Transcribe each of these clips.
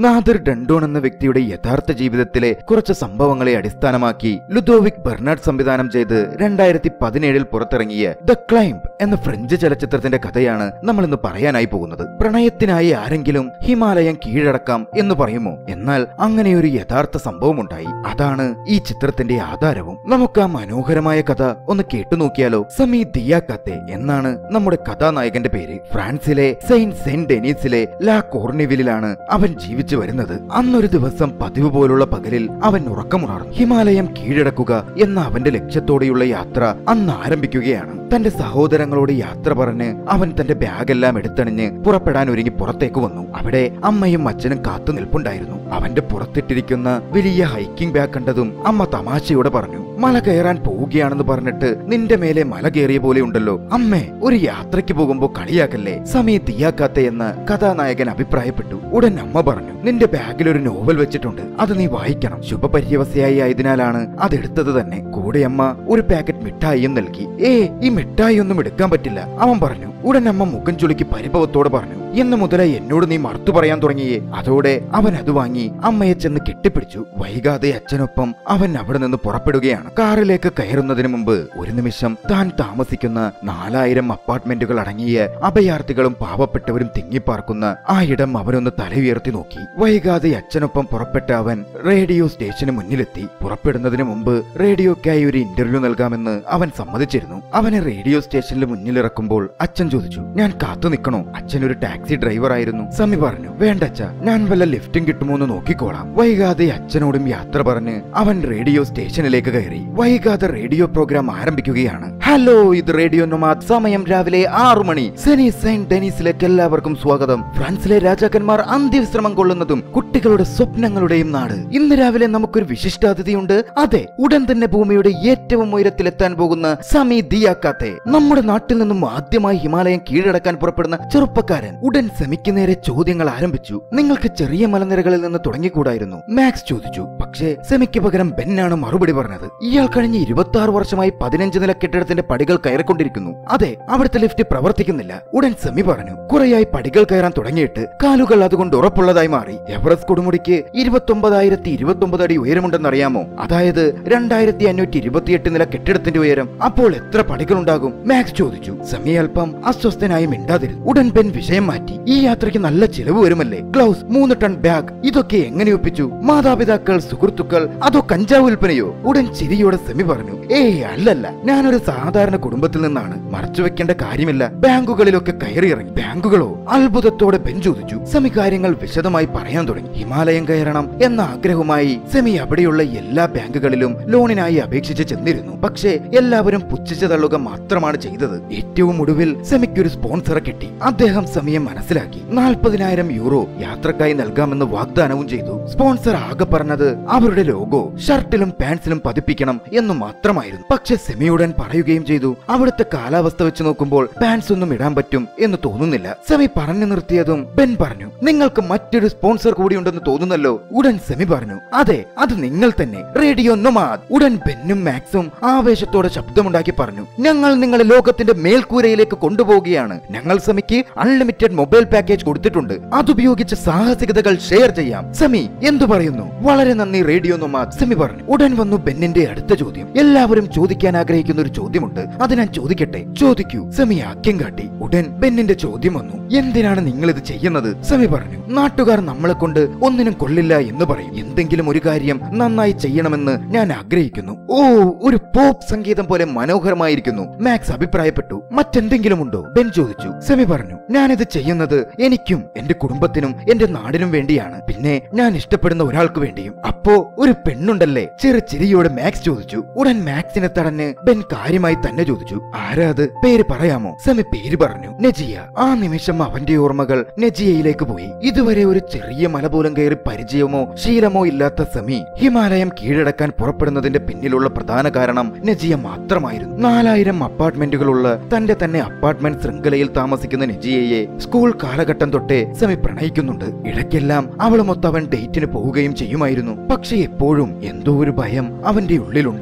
നാദർ ഡണ്ടോൺ എന്ന വ്യക്തിയുടെ യഥാർത്ഥ ജീവിതത്തിലെ കുറച്ച് സംഭവങ്ങളെ അടിസ്ഥാനമാക്കി ലുഡോവിക് ബെർണാഡ് സംവിധാനം ചെയ്ത് രണ്ടായിരത്തി പതിനേഴിൽ പുറത്തിറങ്ങിയ ദ ക്ലൈംബ് എന്ന ഫ്രഞ്ച് ചലച്ചിത്രത്തിന്റെ കഥയാണ് നമ്മൾ ഇന്ന് പറയാനായി പോകുന്നത് പ്രണയത്തിനായി ആരെങ്കിലും ഹിമാലയം കീഴടക്കാം എന്ന് പറയുമോ എന്നാൽ അങ്ങനെ ഒരു യഥാർത്ഥ സംഭവം ഉണ്ടായി അതാണ് ഈ ചിത്രത്തിന്റെ ആധാരവും നമുക്ക് ആ മനോഹരമായ കഥ ഒന്ന് കേട്ടു നോക്കിയാലോ സമി ദിയാക്കത്തെ എന്നാണ് നമ്മുടെ കഥാനായകന്റെ പേര് ഫ്രാൻസിലെ സെയിന്റ് സെന്റ് ഡെനീസിലെ ലാ കോർണിവിലാണ് അവൻ ജീവിച്ചു വരുന്നത് അന്നൊരു ദിവസം പതിവ് പോലുള്ള പകലിൽ അവൻ ഉറക്കമുണർന്നു ഹിമാലയം കീഴടക്കുക എന്ന അവന്റെ ലക്ഷ്യത്തോടെയുള്ള യാത്ര അന്ന് ആരംഭിക്കുകയാണ് തന്റെ സഹോദരങ്ങളോട് യാത്ര പറഞ്ഞ് അവൻ തന്റെ ബാഗെല്ലാം എടുത്തണിഞ്ഞ് പുറപ്പെടാൻ ഒരുങ്ങി പുറത്തേക്ക് വന്നു അവിടെ അമ്മയും അച്ഛനും കാത്തു നിൽപ്പുണ്ടായിരുന്നു അവന്റെ പുറത്തിട്ടിരിക്കുന്ന വലിയ ഹൈക്കിംഗ് ബാഗ് കണ്ടതും അമ്മ തമാശയോടെ പറഞ്ഞു മല കയറാൻ പോവുകയാണെന്ന് പറഞ്ഞിട്ട് നിന്റെ മേലെ മല കയറിയ പോലെ ഉണ്ടല്ലോ അമ്മേ ഒരു യാത്രയ്ക്ക് പോകുമ്പോ കളിയാക്കല്ലേ സമയ തീയാക്കാത്ത എന്ന് കഥാനായകൻ അഭിപ്രായപ്പെട്ടു ഉടൻ അമ്മ പറഞ്ഞു നിന്റെ ബാഗിൽ ഒരു നോവൽ വെച്ചിട്ടുണ്ട് അത് നീ വായിക്കണം ശുഭപര്യവസ്ഥയായി ആയതിനാലാണ് അതെടുത്തത് തന്നെ കൂടെ അമ്മ ഒരു പാക്കറ്റ് മിഠായിയും നൽകി ഏ ഈ മിഠായി ഒന്നും എടുക്കാൻ പറ്റില്ല അവൻ പറഞ്ഞു ഉടൻ അമ്മ മുഖം ചുളുക്കി പരിഭവത്തോടെ പറഞ്ഞു എന്ന് മുതലേ എന്നോട് നീ മറുത്തു പറയാൻ തുടങ്ങിയേ അതോടെ അവൻ അത് വാങ്ങി അമ്മയെ ചെന്ന് കെട്ടിപ്പിടിച്ചു വൈകാതെ അച്ഛനൊപ്പം അവൻ അവിടെ നിന്ന് പുറപ്പെടുകയാണ് കാറിലേക്ക് കയറുന്നതിന് മുമ്പ് ഒരു നിമിഷം താൻ താമസിക്കുന്ന നാലായിരം അപ്പാർട്ട്മെന്റുകൾ അടങ്ങിയ അഭയാർത്ഥികളും പാവപ്പെട്ടവരും തിങ്ങിപ്പാർക്കുന്ന ആ ഇടം അവനൊന്ന് തലയുയർത്തി നോക്കി വൈകാതെ അച്ഛനൊപ്പം പുറപ്പെട്ട അവൻ റേഡിയോ സ്റ്റേഷന് മുന്നിലെത്തി പുറപ്പെടുന്നതിന് മുമ്പ് റേഡിയോക്കായി ഒരു ഇന്റർവ്യൂ നൽകാമെന്ന് അവൻ സമ്മതിച്ചിരുന്നു അവനെ റേഡിയോ സ്റ്റേഷനിൽ മുന്നിലിറക്കുമ്പോൾ അച്ഛൻ ചോദിച്ചു ഞാൻ കാത്തു നിൽക്കണോ അച്ഛൻ ഒരു ടാക്സി ഡ്രൈവർ ആയിരുന്നു സമി പറഞ്ഞു വേണ്ട അച്ഛ ഞാൻ വല്ല ലിഫ്റ്റും കിട്ടുമോ എന്ന് നോക്കിക്കോളാം വൈകാതെ അച്ഛനോടും യാത്ര പറഞ്ഞ് അവൻ റേഡിയോ സ്റ്റേഷനിലേക്ക് കയറി വൈകാതെ റേഡിയോ പ്രോഗ്രാം ആരംഭിക്കുകയാണ് ഹലോ ഇത് റേഡിയോ നൊമാദ് സമയം രാവിലെ ആറു മണി സെനി സെയിന്റ് ഡെനീസിലേക്ക് എല്ലാവർക്കും സ്വാഗതം ഫ്രാൻസിലെ രാജാക്കന്മാർ അന്ത്യവിശ്രമം കൊള്ളുന്നതും കുട്ടികളുടെ സ്വപ്നങ്ങളുടെയും നാട് ഇന്ന് രാവിലെ നമുക്കൊരു വിശിഷ്ടാതിഥിയുണ്ട് അതെ ഉടൻ തന്നെ ഭൂമിയുടെ ഏറ്റവും ഉയരത്തിലെത്താൻ പോകുന്ന സമി ദിയാക്കാത്തെ നമ്മുടെ നാട്ടിൽ നിന്നും ആദ്യമായി ഹിമാലയം കീഴടക്കാൻ പുറപ്പെടുന്ന ചെറുപ്പക്കാരൻ ഉടൻ സെമിക്ക് നേരെ ചോദ്യങ്ങൾ ആരംഭിച്ചു നിങ്ങൾക്ക് ചെറിയ മലനിരകളിൽ നിന്ന് തുടങ്ങിക്കൂടായിരുന്നു മാക്സ് ചോദിച്ചു പക്ഷേ സെമിക്ക് പകരം ബെന്നാണ് മറുപടി പറഞ്ഞത് ഇയാൾ കഴിഞ്ഞ ഇരുപത്തി ആറ് വർഷമായി പതിനഞ്ച് നില കെട്ടിടത്തിന്റെ പടികൾ കയറിക്കൊണ്ടിരിക്കുന്നു അതെ അവിടുത്തെ ലിഫ്റ്റ് പ്രവർത്തിക്കുന്നില്ല ഉടൻ സെമി പറഞ്ഞു കുറെയായി പടികൾ കയറാൻ തുടങ്ങിയിട്ട് കാലുകൾ അതുകൊണ്ട് ഉറപ്പുള്ളതായി മാറി എവറസ്റ്റ് കൊടുമുടിക്ക് ഇരുപത്തൊമ്പതായിരത്തി ഇരുപത്തൊമ്പത് അടി ഉയരമുണ്ടെന്നറിയാമോ അതായത് രണ്ടായിരത്തി അഞ്ഞൂറ്റി ഇരുപത്തിയെട്ട് നില കെട്ടിടത്തിന്റെ ഉയരം അപ്പോൾ എത്ര പടികൾ ഉണ്ടാകും മാക്സ് ചോദിച്ചു സെമി അല്പം അസ്വസ്ഥനായി മിണ്ടാതിരുന്നു ഉടൻ ബെൻ വിഷയം മാറ്റി ഈ യാത്രയ്ക്ക് നല്ല ചിലവ് വരുമല്ലേ ഗ്ലൗസ് മൂന്ന് ടൺ ബാഗ് ഇതൊക്കെ എങ്ങനെ ഒപ്പിച്ചു മാതാപിതാക്കൾ സുഹൃത്തുക്കൾ അതോ കഞ്ചാവ് വിൽപ്പനയോ ഉടൻ ചിരിയോടെ സെമി പറഞ്ഞു ഏയ് അല്ലല്ല ഞാനൊരു സാധാരണ കുടുംബത്തിൽ നിന്നാണ് മറച്ചു വെക്കേണ്ട കാര്യമില്ല ബാങ്കുകളിലൊക്കെ കയറി ഇറങ്ങി ബാങ്കുകളോ അത്ഭുതത്തോടെ ബെൻ ചോദിച്ചു സെമി കാര്യങ്ങൾ വിശദമായി പറയാൻ തുടങ്ങി ഹിമാലയം കയറണം എന്ന ആഗ്രഹവുമായി സെമി അവിടെയുള്ള എല്ലാ ബാങ്കുകളിലും ലോണിനായി അപേക്ഷിച്ച് ചെന്നിരുന്നു പക്ഷേ എല്ലാവരും പുച്ഛിച്ചു തള്ളുക മാത്രമാണ് ചെയ്തത് ഏറ്റവും ഒടുവിൽ സെമിക്ക് ഒരു സ്പോൺസറെ കിട്ടി അദ്ദേഹം സെമിയെ മനസ്സിലാക്കി നാൽപ്പതിനായിരം യൂറോ യാത്രക്കായി നൽകാമെന്ന് വാഗ്ദാനവും ചെയ്തു സ്പോൺസർ ആകെ പറഞ്ഞത് അവരുടെ ലോഗോ ഷർട്ടിലും പാൻസിലും പതിപ്പിക്കണം എന്ന് മാത്രമായിരുന്നു പക്ഷെ സെമിയുടൻ പറയുകയും ചെയ്തു അവിടുത്തെ കാലാവസ്ഥ വെച്ച് നോക്കുമ്പോൾ പാൻസ് ഒന്നും ഇടാൻ പറ്റും എന്ന് തോന്നുന്നില്ല സെമി പറഞ്ഞു നിർത്തിയതും ബെൻ പറഞ്ഞു നിങ്ങൾക്ക് മറ്റൊരു സ്പോൺസർ കൂടിയുണ്ടെന്ന് തോന്നുന്നല്ലോ ഉടൻ സെമി പറഞ്ഞു അതെ അത് നിങ്ങൾ തന്നെ റേഡിയോ നൊമാദ് ഉടൻ ബെന്നും മാക്സും ആവേശത്തോടെ ശബ്ദമുണ്ടാക്കി പറഞ്ഞു ഞങ്ങൾ നിങ്ങളെ ലോകത്തിന്റെ മേൽക്കൂരയിലേക്ക് കൊണ്ടുപോവുകയാണ് ഞങ്ങൾ സെമിക്ക് അൺലിമിറ്റഡ് മൊബൈൽ പാക്കേജ് കൊടുത്തിട്ടുണ്ട് അതുപയോഗിച്ച് സാഹസികതകൾ ഷെയർ ചെയ്യാം സെമി എന്തു പറയുന്നു വളരെ നന്ദി റേഡിയോ നൊമാദ് സെമി പറഞ്ഞു ഉടൻ വന്നു ബെന്നിന്റെ അടുത്ത ചോദ്യം എല്ലാവരും ചോദിക്കാൻ ആഗ്രഹിക്കുന്ന ഒരു ചോദ്യമുണ്ട് അത് ഞാൻ ചോദിക്കട്ടെ ചോദിക്കൂ സെമി ആക്യം കാട്ടി ഉടൻ ബെന്നിന്റെ ചോദ്യം വന്നു എന്തിനാണ് നിങ്ങൾ ഇത് ചെയ്യുന്നത് സെമി പറഞ്ഞു നാട്ടുകാർ നമ്മളെ കൊണ്ട് ഒന്നിനും കൊള്ളില്ല എന്ന് പറയും എന്തെങ്കിലും ഒരു കാര്യം നന്നായി ചെയ്യണമെന്ന് ഞാൻ ആഗ്രഹിക്കുന്നു ഓ ഒരു പോപ്പ് സംഗീതം പോലെ മനോഹരമായിരിക്കുന്നു മാക്സ് അഭിപ്രായപ്പെട്ടു മറ്റെന്തെങ്കിലും ഉണ്ടോ ബെൻ ചോദിച്ചു സെമി പറഞ്ഞു ഞാനിത് ചെയ്യുന്നത് എനിക്കും എന്റെ കുടുംബത്തിനും എന്റെ നാടിനും വേണ്ടിയാണ് പിന്നെ ഞാൻ ഇഷ്ടപ്പെടുന്ന ഒരാൾക്ക് വേണ്ടിയും അപ്പോ ഒരു പെണ്ണുണ്ടല്ലേ ചെറു ചിരിയോടെ മാക്സ് ചോദിച്ചു ഉടൻ മാക്സിനെ തടഞ്ഞ് ബെൻ കാര്യമായി തന്നെ ചോദിച്ചു ആരാ അത് പേര് പറയാമോ സെമി പേര് പറഞ്ഞു നെജിയ ആ നിമിഷം അവന്റെ ഓർമ്മകൾ നെജിയയിലേക്ക് പോയി ഇതുവരെ ഒരു ചെറിയ മല പോലും കയറി പരിചയമോ ശീലമോ ഇല്ലാത്ത സെമി ഹിമാലയം കീഴടക്കാൻ പുറപ്പെടുന്നതിന്റെ പിന്നിലുള്ള പ്രധാന കാരണം നെജിയ മാത്രമായിരുന്നു നാലായിരം അപ്പാർട്ട്മെന്റുകളുള്ള തന്റെ തന്നെ അപ്പാർട്ട്മെന്റ് ശൃംഖലയിൽ താമസിക്കുന്ന നെജിയയെ സ്കൂൾ കാലഘട്ടം തൊട്ടേ സെമി പ്രണയിക്കുന്നുണ്ട് ഇടയ്ക്കെല്ലാം അവളുമൊത്ത് അവൻ ഡേറ്റിന് പോവുകയും ചെയ്യുമായിരുന്നു പക്ഷെ എപ്പോഴും എന്തോ ഒരു ഭയം അവന്റെ ഉള്ളിലുണ്ടായിരുന്നു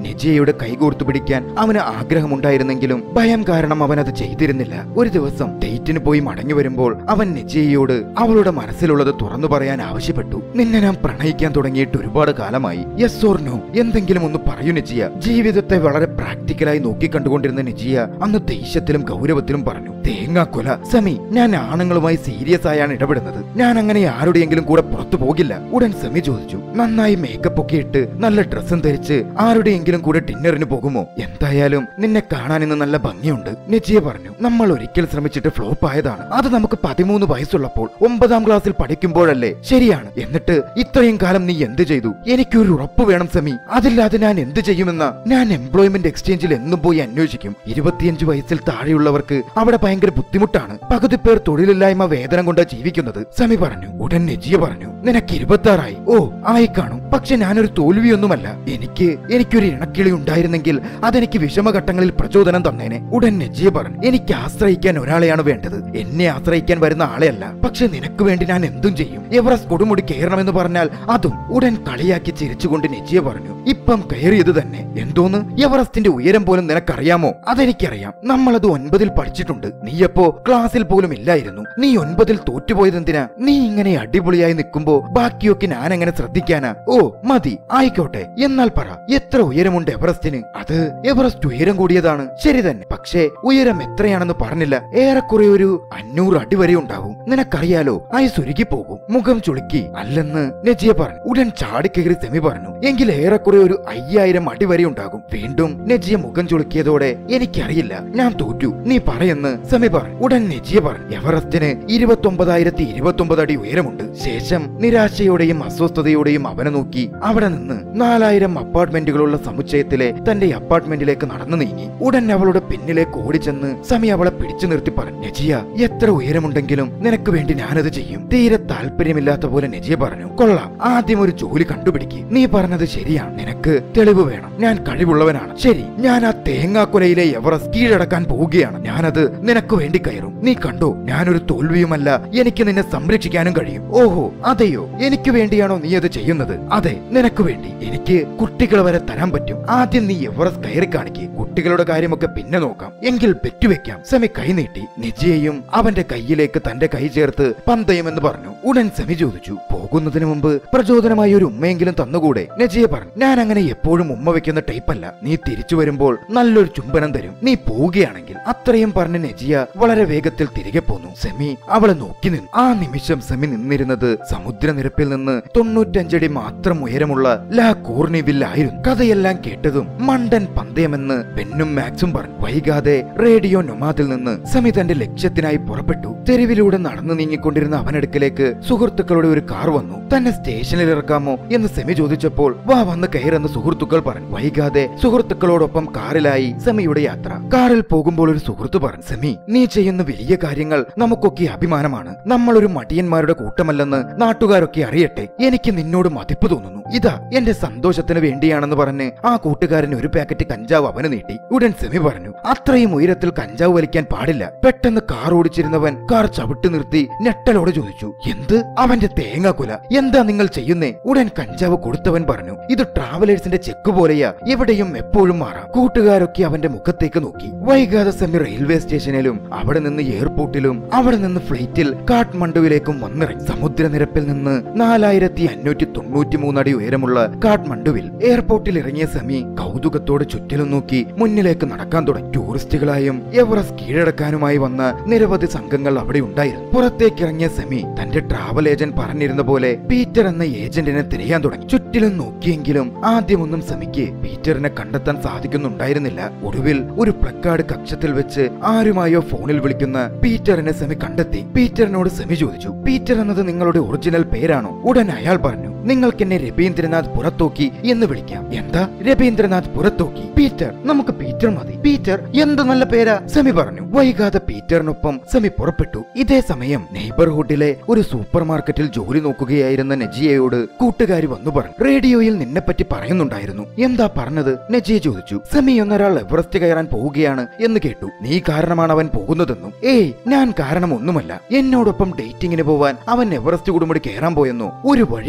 നെജിയയുടെ കൈകോർത്തു പിടിക്കാൻ അവന് ആഗ്രഹമുണ്ടായിരുന്നെങ്കിലും ഭയം കാരണം അവൻ അത് ചെയ്തിരുന്നില്ല ഒരു ദിവസം ഡേറ്റിന് പോയി മടങ്ങി വരുമ്പോൾ അവൻ നെജിയയോട് അവളുടെ മനസ്സിലുള്ളത് തുറന്നു പറയാൻ ആവശ്യപ്പെട്ടു നിന്നെ ഞാൻ പ്രണയിക്കാൻ തുടങ്ങിയിട്ട് ഒരുപാട് കാലമായി യെസ് ഓർ നോ എന്തെങ്കിലും ഒന്ന് പറയൂ നെജിയ ജീവിതത്തെ വളരെ പ്രാക്ടിക്കലായി നോക്കിക്കണ്ടുകൊണ്ടിരുന്ന നെജിയ അന്ന് ദേഷ്യത്തിലും ഗൗരവത്തിലും പറഞ്ഞു തേങ്ങാക്കൊല സമി ഞാൻ ആണുങ്ങളുമായി സീരിയസ് ആയാണ് ഇടപെടുന്നത് ഞാൻ അങ്ങനെ ആരുടെയെങ്കിലും കൂടെ പുറത്തു പോകില്ല ഉടൻ സമി ചോദിച്ചു നന്നായി മേക്കപ്പ് ഒക്കെ ഇട്ട് നല്ല ഡ്രസ്സും ധരിച്ച് ആരുടെയെങ്കിലും കൂടെ ഡിന്നറിന് പോകുമോ എന്തായാലും നിന്നെ കാണാൻ ഇന്ന് നല്ല ഭംഗിയുണ്ട് നെജിയ പറഞ്ഞു നമ്മൾ ഒരിക്കൽ ശ്രമിച്ചിട്ട് ഫ്ലോപ്പ് ആയതാണ് അത് നമുക്ക് പതിമൂന്ന് വയസ്സുള്ളപ്പോൾ ഒമ്പതാം ക്ലാസ്സിൽ പഠിക്കുമ്പോഴല്ലേ ശരിയാണ് എന്നിട്ട് ഇത്രയും കാലം നീ എന്ത് ചെയ്തു എനിക്കൊരു ഉറപ്പ് വേണം സമി അതില്ലാതെ ഞാൻ എന്ത് ചെയ്യുമെന്ന ഞാൻ എംപ്ലോയ്മെന്റ് എക്സ്ചേഞ്ചിൽ എന്നും പോയി അന്വേഷിക്കും ഇരുപത്തിയഞ്ച് വയസ്സിൽ താഴെയുള്ളവർക്ക് അവിടെ ഭയങ്കര ബുദ്ധിമുട്ടാണ് പകുതി പേർ തൊഴിലില്ലായ്മ വേതനം കൊണ്ട് ജീവിക്കുന്നത് സമി പറഞ്ഞു ഉടൻ നെജിയ പറഞ്ഞു നിനക്ക് ഇരുപത്തി ആറായി ഓ ആയി കാണും പക്ഷെ ഞാനൊരു തോൽവിയൊന്നുമല്ല എനിക്ക് എനിക്കൊരു ഇണക്കിളി ഉണ്ടായിരുന്നെങ്കിൽ അതെനിക്ക് വിഷമഘട്ടങ്ങളിൽ പ്രചോദനം തന്നേനെ ഉടൻ നെജിയ പറഞ്ഞു എനിക്ക് ആശ്രയിക്കാൻ ഒരാളെയാണ് വേണ്ടത് എന്നെ ആശ്രയിക്കാൻ വരുന്ന ആളെയല്ല പക്ഷെ നിനക്ക് വേണ്ടി ഞാൻ എന്തും ചെയ്യും എവറസ്റ്റ് കൊടുമുടി കയറണമെന്ന് പറഞ്ഞാൽ അതും ഉടൻ കളിയാക്കി ചിരിച്ചുകൊണ്ട് നെജിയ പറഞ്ഞു ഇപ്പം കയറിയത് തന്നെ എന്തോന്ന് എവറസ്റ്റിന്റെ ഉയരം പോലും നിനക്കറിയാമോ അതെനിക്കറിയാം നമ്മളത് ഒൻപതിൽ പഠിച്ചിട്ടുണ്ട് നീയപ്പോ ക്ലാസ്സിൽ പോലും ഇല്ലായിരുന്നു നീ ഒൻപതിൽ തോറ്റുപോയതെന്തിനാ നീ ഇങ്ങനെ അടിപൊളിയായി നിൽക്കുമ്പോ ബാക്കിയൊക്കെ ഞാൻ എങ്ങനെ ശ്രദ്ധിക്കാനാ ഓ മതി ആയിക്കോട്ടെ എന്നാൽ പറ എത്ര ഉയരമുണ്ട് എവറസ്റ്റിന് അത് എവറസ്റ്റ് ഉയരം കൂടിയതാണ് ശരി തന്നെ പക്ഷേ ഉയരം എത്രയാണെന്ന് പറഞ്ഞില്ല ഏറെക്കുറെ ഒരു അഞ്ഞൂറ് അടി വരെ ഉണ്ടാവും നിനക്കറിയാലോ ഐസ് ഉരുകി പോകും മുഖം ചുളുക്കി അല്ലെന്ന് നെജിയ പറഞ്ഞു ഉടൻ ചാടിക്കയറി സെമി പറഞ്ഞു എങ്കിൽ ഏറെക്കുറെ ഒരു അയ്യായിരം അടി വരെ ഉണ്ടാകും വീണ്ടും നെജിയ മുഖം ചുളുക്കിയതോടെ എനിക്കറിയില്ല ഞാൻ തോറ്റു നീ പറയെന്ന് സെമി പറഞ്ഞു ഉടൻ നെജിയ പറഞ്ഞു എവറസ്റ്റിന് ഇരുപത്തി ഒമ്പതായിരത്തി ഇരുപത്തി ഒമ്പത് അടി ഉയരമുണ്ട് ശേഷം നിരാശയോടെയും അസ്വസ്ഥതയോടെയും അവനെ നോക്കി അവിടെ നിന്ന് നാലായിരം അപ്പാർട്ട്മെന്റുകളുള്ള സമുച്ചയത്തിലെ തന്റെ അപ്പാർട്ട്മെന്റിലേക്ക് നടന്നു നീങ്ങി ഉടൻ അവളുടെ പിന്നിലേക്ക് ഓടിച്ചെന്ന് സമി അവളെ പിടിച്ചു നിർത്തി പറഞ്ഞു നെജിയ എത്ര ഉയരമുണ്ടെങ്കിലും നിനക്ക് വേണ്ടി ഞാനത് ചെയ്യും തീരെ താല്പര്യമില്ലാത്ത പോലെ നെജിയ പറഞ്ഞു കൊള്ളാം ആദ്യം ഒരു ജോലി കണ്ടുപിടിക്ക് നീ പറഞ്ഞത് ശരിയാണ് നിനക്ക് തെളിവ് വേണം ഞാൻ കഴിവുള്ളവനാണ് ശരി ഞാൻ ആ തേങ്ങാക്കൊലയിലെ എവറസ്റ്റ് കീഴടക്കാൻ പോവുകയാണ് ഞാനത് നിനക്ക് വേണ്ടി കയറും നീ കണ്ടോ ഞാനൊരു തോൽവിയുമല്ല എനിക്ക് നിന്നെ സംരക്ഷിക്കാനും കഴിയും ഓഹോ അതെയോ എനിക്ക് വേണ്ടിയാണോ നീ അത് ചെയ്യുന്നത് അതെ നിനക്ക് വേണ്ടി എനിക്ക് കുട്ടികളെ വരെ തരാൻ പറ്റും ആദ്യം നീ എവറസ്റ്റ് കയറി കാണിക്ക് കുട്ടികളുടെ കാര്യമൊക്കെ പിന്നെ നോക്കാം എങ്കിൽ ബെറ്റുവെക്കാം സെമി കൈനീട്ടി നിജിയെയും അവന്റെ കയ്യിലേക്ക് തന്റെ കൈ ചേർത്ത് പന്തയമെന്ന് പറഞ്ഞു ഉടൻ സെമി ചോദിച്ചു പോകുന്നതിന് മുമ്പ് പ്രചോദനമായി ഒരു ഉമ്മയെങ്കിലും തന്നുകൂടെ നജിയെ പറഞ്ഞു ഞാൻ അങ്ങനെ എപ്പോഴും ഉമ്മ വെക്കുന്ന ടൈപ്പല്ല നീ തിരിച്ചു വരുമ്പോൾ നല്ലൊരു ചുംബനം തരും നീ പോവുകയാണെങ്കിൽ അത്രയും പറഞ്ഞ് നജിയ വളരെ വേഗത്തിൽ തിരികെ പോന്നു സെമി അവളെ നോക്കി നിന്നു ആ നിമിഷം സെമി നിന്നിരുന്നത് സമുദ്രനിരപ്പിൽ നിന്ന് തൊണ്ണൂറ്റഞ്ചടി മാത്രം ഉയരമുള്ള ലാ കോർണിവില്ലായിരുന്നു കഥയെല്ലാം കേട്ടതും മണ്ടൻ പന്തയമെന്ന് ബെന്നും മാക്സും പറഞ്ഞു വൈകാതെ റേഡിയോ നൊമാദിൽ നിന്ന് സെമി തന്റെ ലക്ഷ്യത്തിനായി പുറപ്പെട്ടു തെരുവിലൂടെ നടന്നു നീങ്ങിക്കൊണ്ടിരുന്ന അവനടുക്കലേക്ക് സുഹൃത്തുക്കളുടെ ഒരു കാർ വന്നു തന്നെ സ്റ്റേഷനിൽ ഇറക്കാമോ എന്ന് സെമി ചോദിച്ചപ്പോൾ വാ വന്ന് കയറെന്ന് സുഹൃത്തുക്കൾ പറഞ്ഞു വൈകാതെ സുഹൃത്തുക്കളോടൊപ്പം കാറിലായി സെമിയുടെ യാത്ര കാറിൽ പോകുമ്പോൾ ഒരു സുഹൃത്ത് പറഞ്ഞു സെമി നീ ചെയ്യുന്ന വലിയ കാര്യങ്ങൾ നമുക്കൊക്കെ അഭിമാനമാണ് നമ്മൾ ഒരു മടിയന്മാരുടെ കൂട്ടമല്ലെന്ന് നാട്ടുകാരൊക്കെ അറിയട്ടെ എനിക്ക് നിന്നോട് മതിപ്പ് തോന്നുന്നു ഇതാ എന്റെ സന്തോഷത്തിന് വേണ്ടിയാണെന്ന് പറഞ്ഞ് ആ കൂട്ടുകാരന് ഒരു പാക്കറ്റ് കഞ്ചാവ് അവന് നീട്ടി ഉടൻ സെമി പറഞ്ഞു അത്രയും ഉയരത്തിൽ കഞ്ചാവ് വലിക്കാൻ പാടില്ല പെട്ടെന്ന് കാർ ഓടിച്ചിരുന്നവൻ കാർ ചവിട്ടി നിർത്തി ഞെട്ടലോടെ ചോദിച്ചു എന്ത് അവന്റെ തേങ്ങാക്കുല എന്താ നിങ്ങൾ ചെയ്യുന്നേ ഉടൻ കഞ്ചാവ് കൊടുത്തവൻ പറഞ്ഞു ഇത് ട്രാവലേഴ്സിന്റെ ചെക്ക് പോലെയാ എവിടെയും എപ്പോഴും മാറാം കൂട്ടുകാരൊക്കെ അവന്റെ മുഖത്തേക്ക് നോക്കി വൈകാതെ സെമി റെയിൽവേ സ്റ്റേഷനിലും അവിടെ നിന്ന് എയർപോർട്ടിലും അവിടെ നിന്ന് ഫ്ലൈറ്റിൽ കാഠ്മണ്ഡുവിലേക്കും വന്നിറങ്ങി സമുദ്രനിരപ്പിൽ നിന്ന് നാലായിരത്തി അഞ്ഞൂറ്റി തൊണ്ണൂറ്റി മൂന്നടി ഉയരമുള്ള കാഠ്മണ്ഡുവിൽ എയർപോർട്ടിൽ ഇറങ്ങിയ സെമി കൗതുകത്തോടെ ചുറ്റിലും നോക്കി മുന്നിലേക്ക് നടക്കാൻ തുടങ്ങി ടൂറിസ്റ്റുകളായും എവറസ്റ്റ് കീഴടക്കാനുമായി വന്ന നിരവധി സംഘങ്ങൾ അവിടെ ഉണ്ടായിരുന്നു പുറത്തേക്ക് ഇറങ്ങിയ സെമി തന്റെ ട്രാവൽ ഏജന്റ് പറഞ്ഞിരുന്ന പോലെ പീറ്റർ എന്ന ഏജന്റിനെ തിരയാൻ തുടങ്ങി ചുറ്റിലും നോക്കിയെങ്കിലും ആദ്യമൊന്നും സെമിക്ക് പീറ്ററിനെ കണ്ടെത്താൻ സാധിക്കുന്നുണ്ടായിരുന്നില്ല ഒടുവിൽ ഒരു പ്ലക്കാർഡ് കക്ഷത്തിൽ വെച്ച് ആരുമായോ ഫോണിൽ വിളിക്കുന്ന പീറ്ററിനെ സെമി കണ്ടെത്തി പീറ്ററിനോട് സെമി ചോദിച്ചു പീറ്റർ എന്നത് നിങ്ങളുടെ ഒറിജിനൽ പേരാണോ ഉടൻ അയാൾ പറഞ്ഞു നിങ്ങൾക്ക് എന്നെ രവീന്ദ്രനാഥ് പുറത്തോക്കി എന്ന് വിളിക്കാം എന്താ രവീന്ദ്രനാഥ് പുറത്തോക്കി പീറ്റർ നമുക്ക് പീറ്റർ മതി പീറ്റർ എന്ത് നല്ല പേരാ സെമി പറഞ്ഞു വൈകാതെ പീറ്ററിനൊപ്പം സെമി പുറപ്പെട്ടു ഇതേ സമയം നെയ്ബർഹുഡിലെ ഒരു സൂപ്പർ മാർക്കറ്റിൽ ജോലി നോക്കുകയായിരുന്ന നജിയയോട് കൂട്ടുകാരി വന്നു പറഞ്ഞു റേഡിയോയിൽ നിന്നെപ്പറ്റി പറയുന്നുണ്ടായിരുന്നു എന്താ പറഞ്ഞത് നജിയ ചോദിച്ചു സെമി എന്നൊരാൾ എവറസ്റ്റ് കയറാൻ പോവുകയാണ് എന്ന് കേട്ടു നീ കാരണമാണ് അവൻ പോകുന്നതെന്നും ഏയ് ഞാൻ കാരണമൊന്നുമല്ല എന്നോടൊപ്പം ഡേറ്റിങ്ങിന് പോവാൻ അവൻ എവറസ്റ്റ് കൊടുമുടി കയറാൻ പോയെന്നോ ഒരു വഴിയുമില്ല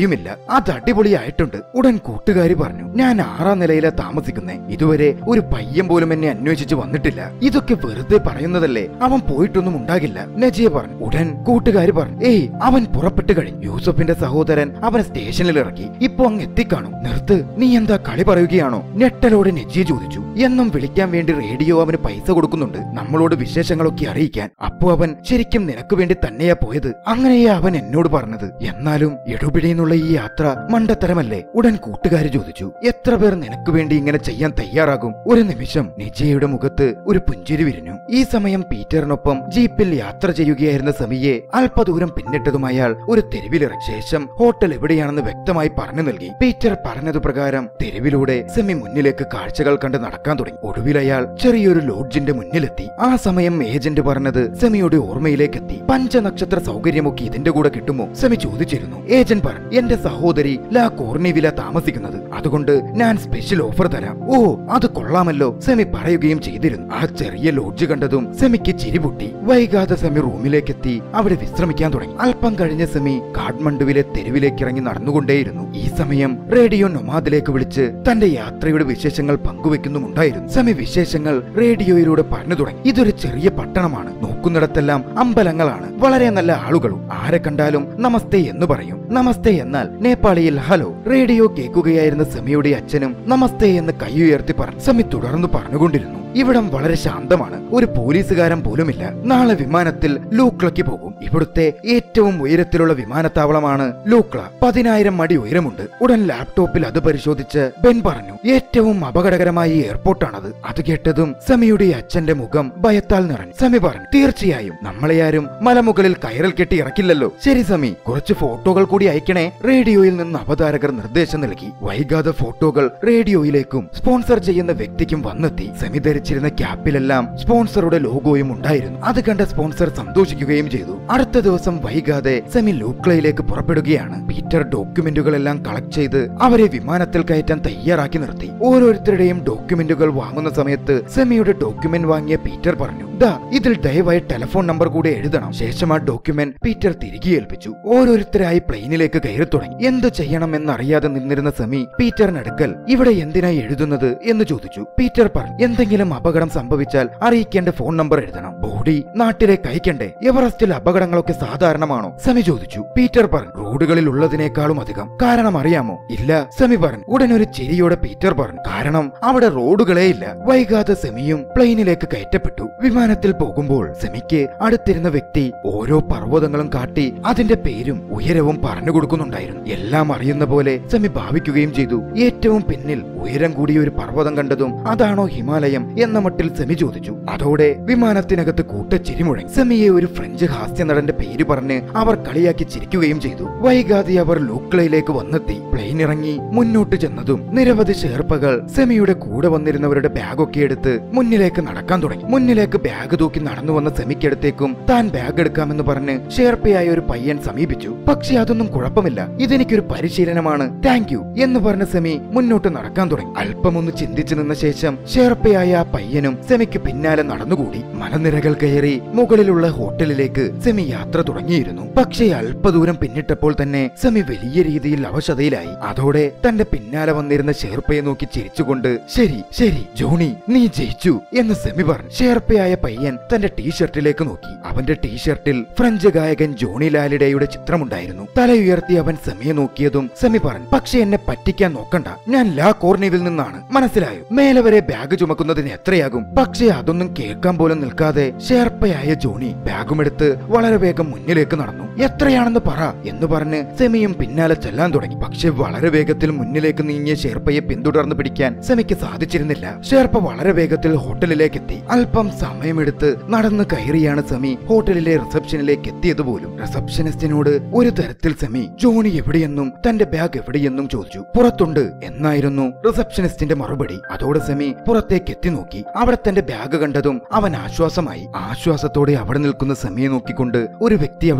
അത് അടിപൊളിയായിട്ടുണ്ട് ഉടൻ കൂട്ടുകാരി പറഞ്ഞു ഞാൻ ആറാം നിലയിലാ താമസിക്കുന്നേ ഇതുവരെ ഒരു പയ്യൻ പോലും എന്നെ അന്വേഷിച്ച് വന്നിട്ടില്ല ഇതൊക്കെ വെറുതെ പറയുന്നതല്ലേ അവൻ പോയിട്ടൊന്നും ഉണ്ടാകില്ല നജിയ പറഞ്ഞു ഉടൻ കൂട്ടുകാരി പറഞ്ഞു ഏയ് അവൻ പുറപ്പെട്ടു കഴിഞ്ഞു യൂസഫിന്റെ സഹോദരൻ അവനെ സ്റ്റേഷനിൽ ഇറക്കി ഇപ്പൊ അങ്ങ് എത്തിക്കാണും നിർത്ത് നീ എന്താ കളി പറയുകയാണോ ഞെട്ടലോടെ നജിയ ചോദിച്ചു എന്നും വിളിക്കാൻ വേണ്ടി റേഡിയോ അവന് പൈസ കൊടുക്കുന്നുണ്ട് നമ്മളോട് വിശേഷങ്ങളൊക്കെ അറിയിക്കാൻ അപ്പോ അവൻ ശരിക്കും നിനക്ക് വേണ്ടി തന്നെയാ പോയത് അങ്ങനെയാ അവൻ എന്നോട് പറഞ്ഞത് എന്നാലും എടുപിടിയെന്നുള്ള ഈ യാത്ര മണ്ടത്തരമല്ലേ ഉടൻ കൂട്ടുകാരി ചോദിച്ചു എത്ര പേർ നിനക്ക് വേണ്ടി ഇങ്ങനെ ചെയ്യാൻ തയ്യാറാകും ഒരു നിമിഷം നിജയുടെ മുഖത്ത് ഒരു പുഞ്ചിരി വിരിഞ്ഞു ഈ സമയം പീറ്ററിനൊപ്പം ജീപ്പിൽ യാത്ര ചെയ്യുകയായിരുന്ന സമിയെ അല്പദൂരം പിന്നിട്ടതും അയാൾ ഒരു തെരുവിലിറങ്ങി ശേഷം ഹോട്ടൽ എവിടെയാണെന്ന് വ്യക്തമായി പറഞ്ഞു നൽകി പീറ്റർ പറഞ്ഞതു പ്രകാരം തെരുവിലൂടെ സെമി മുന്നിലേക്ക് കാഴ്ചകൾ കണ്ട് നടക്കാൻ തുടങ്ങി ഒടുവിൽ അയാൾ ചെറിയൊരു ലോഡ്ജിന്റെ മുന്നിലെത്തി ആ സമയം ഏജന്റ് പറഞ്ഞത് സെമിയുടെ ഓർമ്മയിലേക്ക് എത്തി പഞ്ചനക്ഷത്ര സൗകര്യമൊക്കെ ഇതിന്റെ കൂടെ കിട്ടുമോ സെമി ചോദിച്ചിരുന്നു ഏജന്റ് പറഞ്ഞു എന്റെ സഹോദരി ലാ കോർണിവില താമസിക്കുന്നത് അതുകൊണ്ട് ഞാൻ സ്പെഷ്യൽ ഓഫർ തരാം ഓ അത് കൊള്ളാമല്ലോ സെമി പറയുകയും ചെയ്തിരുന്നു ആ ചെറിയ ലോഡ്ജ് കണ്ടതും സെമിക്ക് ചിരി പൊട്ടി വൈകാതെ സെമി റൂമിലേക്ക് എത്തി അവിടെ വിശ്രമിക്കാൻ തുടങ്ങി അല്പം കഴിഞ്ഞ സെമി കാഠ്മണ്ഡുവിലെ തെരുവിലേക്ക് ഇറങ്ങി നടന്നുകൊണ്ടേയിരുന്നു ഈ സമയം റേഡിയോ നൊമാദിലേക്ക് വിളിച്ച് തന്റെ യാത്രയുടെ വിശേഷങ്ങൾ പങ്കുവെക്കുന്നുമുണ്ടായിരുന്നു സെമി വിശേഷങ്ങൾ റേഡിയോയിലൂടെ പറഞ്ഞു തുടങ്ങി ഇതൊരു ചെറിയ പട്ടണമാണ് നോക്കുന്നിടത്തെല്ലാം അമ്പലങ്ങളാണ് വളരെ നല്ല ആളുകളും ആരെ കണ്ടാലും നമസ്തേ എന്ന് പറയും നമസ്തേ എന്നാൽ നേപ്പാളിയിൽ ഹലോ റേഡിയോ കേൾക്കുകയായിരുന്ന സെമിയുടെ അച്ഛനും നമസ്തേ എന്ന് കൈ ഉയർത്തി പറഞ്ഞു സെമി തുടർന്ന് പറഞ്ഞുകൊണ്ടിരുന്നു ഇവിടം വളരെ ശാന്തമാണ് ഒരു പോലീസുകാരൻ പോലുമില്ല നാളെ വിമാനത്തിൽ ലൂക്ലയ്ക്ക് പോകും ഇവിടുത്തെ ഏറ്റവും ഉയരത്തിലുള്ള വിമാനത്താവളമാണ് ലൂക്ല പതിനായിരം അടി ഉയരമുണ്ട് ഉടൻ ലാപ്ടോപ്പിൽ അത് പരിശോധിച്ച് ബെൻ പറഞ്ഞു ഏറ്റവും അപകടകരമായ എയർപോർട്ടാണത് അത് കേട്ടതും സെമിയുടെ അച്ഛന്റെ മുഖം ഭയത്താൽ നിറഞ്ഞു സെമി പറഞ്ഞു തീർച്ചയായും നമ്മളെ ആരും മലമുകളിൽ കയറൽ കെട്ടി ഇറക്കില്ലല്ലോ ശരി സമി കുറച്ച് ഫോട്ടോകൾ കൂടി അയക്കണേ റേഡിയോയിൽ നിന്ന് അവതാരകർ നിർദ്ദേശം നൽകി വൈകാതെ ഫോട്ടോകൾ റേഡിയോയിലേക്കും സ്പോൺസർ ചെയ്യുന്ന വ്യക്തിക്കും വന്നെത്തി സെമി ധരിച്ചിരുന്ന ക്യാപ്പിലെല്ലാം സ്പോൺസറുടെ ലോഗോയും ഉണ്ടായിരുന്നു അത് കണ്ട സ്പോൺസർ സന്തോഷിക്കുകയും ചെയ്തു അടുത്ത ദിവസം വൈകാതെ സെമി ലൂക്ലയിലേക്ക് പുറപ്പെടുകയാണ് പീറ്റർ ഡോക്യുമെന്റുകളെല്ലാം കളക്ട് ചെയ്ത് അവരെ വിമാനത്തിൽ കയറ്റാൻ തയ്യാറാക്കി നിർത്തി ഓരോരുത്തരുടെയും ഡോക്യുമെന്റുകൾ വാങ്ങുന്ന സമയത്ത് സെമിയുടെ ഡോക്യുമെന്റ് വാങ്ങിയ പീറ്റർ പറഞ്ഞു ദാ ഇതിൽ ദയവായി ടെലിഫോൺ നമ്പർ കൂടെ എഴുതണം ശേഷം ആ ഡോക്യുമെന്റ് പീറ്റർ തിരികെ ഏൽപ്പിച്ചു ഓരോരുത്തരായി പ്ലെയിനിലേക്ക് കയറി തുടങ്ങി എന്ത് ചെയ്യണമെന്നറിയാതെ നിന്നിരുന്ന സെമി പീറ്ററിനടുക്കൽ ഇവിടെ എന്തിനായി എഴുതുന്നത് എന്ന് ചോദിച്ചു പീറ്റർ പറഞ്ഞു എന്തെങ്കിലും അപകടം സംഭവിച്ചാൽ അറിയിക്കേണ്ട ഫോൺ നമ്പർ എഴുതണം ബോഡി നാട്ടിലേക്ക് അയക്കണ്ടേ എവറസ്റ്റിൽ അപകടങ്ങളൊക്കെ സാധാരണമാണോ സെമി ചോദിച്ചു പീറ്റർ പറഞ്ഞു റോഡുകളിൽ ഉള്ളതിനേക്കാളും അധികം കാരണം അറിയാമോ ഇല്ല സെമി പറഞ്ഞു ഉടൻ ഒരു ചിരിയോടെ പീറ്റർ പറഞ്ഞു കാരണം അവിടെ റോഡുകളേ ഇല്ല വൈകാതെ സെമിയും പ്ലെയിനിലേക്ക് കയറ്റപ്പെട്ടു വിമാനത്തിൽ പോകുമ്പോൾ സെമിക്ക് അടുത്തിരുന്ന വ്യക്തി ഓരോ പർവ്വതങ്ങളും കാട്ടി അതിന്റെ പേരും ഉയരവും പറഞ്ഞു കൊടുക്കുന്നുണ്ടായിരുന്നു എല്ലാം അറിയുന്ന പോലെ സെമി ഭാവിക്കുകയും ചെയ്തു ഏറ്റവും പിന്നിൽ ഉയരം കൂടിയ ഒരു പർവ്വതം കണ്ടതും അതാണോ ഹിമാലയം എന്ന മട്ടിൽ സെമി ചോദിച്ചു അതോടെ വിമാനത്തിനകത്ത് കൂട്ടച്ചിരി മുഴങ്ങി സെമിയെ ഒരു ഫ്രഞ്ച് ഹാസ്യ നടന്റെ പേര് പറഞ്ഞ് അവർ കളിയാക്കി ചിരിക്കുകയും ചെയ്തു വൈകാതെ അവർ ലൂക്ലയിലേക്ക് വന്നെത്തി പ്ലെയിൻ ഇറങ്ങി മുന്നോട്ട് ചെന്നതും നിരവധി ഷേർപ്പകൾ സെമിയുടെ കൂടെ വന്നിരുന്നവരുടെ ബാഗൊക്കെ എടുത്ത് മുന്നിലേക്ക് നടക്കാൻ തുടങ്ങി മുന്നിലേക്ക് ബാഗ് തൂക്കി നടന്നു വന്ന സെമിക്കടുത്തേക്കും താൻ ബാഗ് എടുക്കാമെന്ന് പറഞ്ഞ് ഷേർപ്പയായ ഒരു പയ്യൻ സമീപിച്ചു പക്ഷെ അതൊന്നും കുഴപ്പമില്ല ഇതെനിക്കൊരു പരിശീലനമാണ് താങ്ക് യു എന്ന് പറഞ്ഞ സെമി മുന്നോട്ട് നടക്കാൻ തുടങ്ങി അല്പമൊന്ന് ചിന്തിച്ചു നിന്ന ശേഷം ഷേർപ്പയായ ആ പയ്യനും സെമിക്ക് പിന്നാലെ നടന്നുകൂടി മലനിരകൾ കയറി മുകളിലുള്ള ഹോട്ടലിലേക്ക് സെമി യാത്ര തുടങ്ങിയിരുന്നു പക്ഷേ അല്പദൂരം പിന്നിട്ടപ്പോൾ തന്നെ സെമി വലിയ രീതിയിൽ അവശതയിലായി അതോടെ തന്റെ പിന്നാലെ വന്നിരുന്ന ഷേർപ്പയെ നോക്കി ചിരിച്ചുകൊണ്ട് ശരി ശരി ജോണി നീ ജയിച്ചു എന്ന് സെമി പറഞ്ഞു ഷേർപ്പയായ പയ്യൻ തന്റെ ടീഷർട്ടിലേക്ക് നോക്കി അവന്റെ ടീഷർട്ടിൽ ഫ്രഞ്ച് ഗായകൻ ജോണി ലാലിഡയുടെ ചിത്രമുണ്ടായിരുന്നു തലയുയർത്തി അവൻ സെമിയെ നോക്കിയതും സെമി പറഞ്ഞു പക്ഷെ എന്നെ പറ്റിക്കാൻ നോക്കണ്ട ഞാൻ ലാ കോർണിവിൽ നിന്നാണ് മനസ്സിലായോ മേലെ വരെ ബാഗ് ചുമക്കുന്നതിന് എത്രയാകും പക്ഷെ അതൊന്നും കേൾക്കാൻ പോലും നിൽക്കാതെ ഷേർപ്പയായ ജോണി ബാഗുമെടുത്ത് വളരെ വേഗം മുന്നിലേക്ക് നടന്നു എത്രയാണെന്ന് പറ എന്ന് പറഞ്ഞ് സെമിയും പിന്നാലെ ചെല്ലാൻ തുടങ്ങി പക്ഷെ വളരെ വേഗത്തിൽ മുന്നിലേക്ക് നീങ്ങിയ ഷേർപ്പയെ പിന്തുടർന്ന് പിടിക്കാൻ സെമിക്ക് സാധിച്ചിരുന്നില്ല ഷേർപ്പ വളരെ വേഗത്തിൽ ഹോട്ടലിലേക്ക് എത്തി അല്പം സമയമെടുത്ത് നടന്ന് കയറിയാണ് സെമി ഹോട്ടലിലെ റിസപ്ഷനിലേക്ക് എത്തിയത് പോലും റിസപ്ഷനിസ്റ്റിനോട് ഒരു തരത്തിൽ സെമി ജോണി എവിടെയെന്നും തന്റെ ബാഗ് എവിടെയെന്നും ചോദിച്ചു പുറത്തുണ്ട് എന്നായിരുന്നു റിസപ്ഷനിസ്റ്റിന്റെ മറുപടി അതോടെ സെമി പുറത്തേക്ക് എത്തി നോക്കി അവിടെ തന്റെ ബാഗ് കണ്ടതും അവൻ ആശ്വാസമായി ആശ്വാസത്തോടെ അവിടെ നിൽക്കുന്ന സെമിയെ നോക്കിക്കൊണ്ട് ഒരു വ്യക്തി അവിടെ ഇരിപ്പുണ്ടായിരുന്നു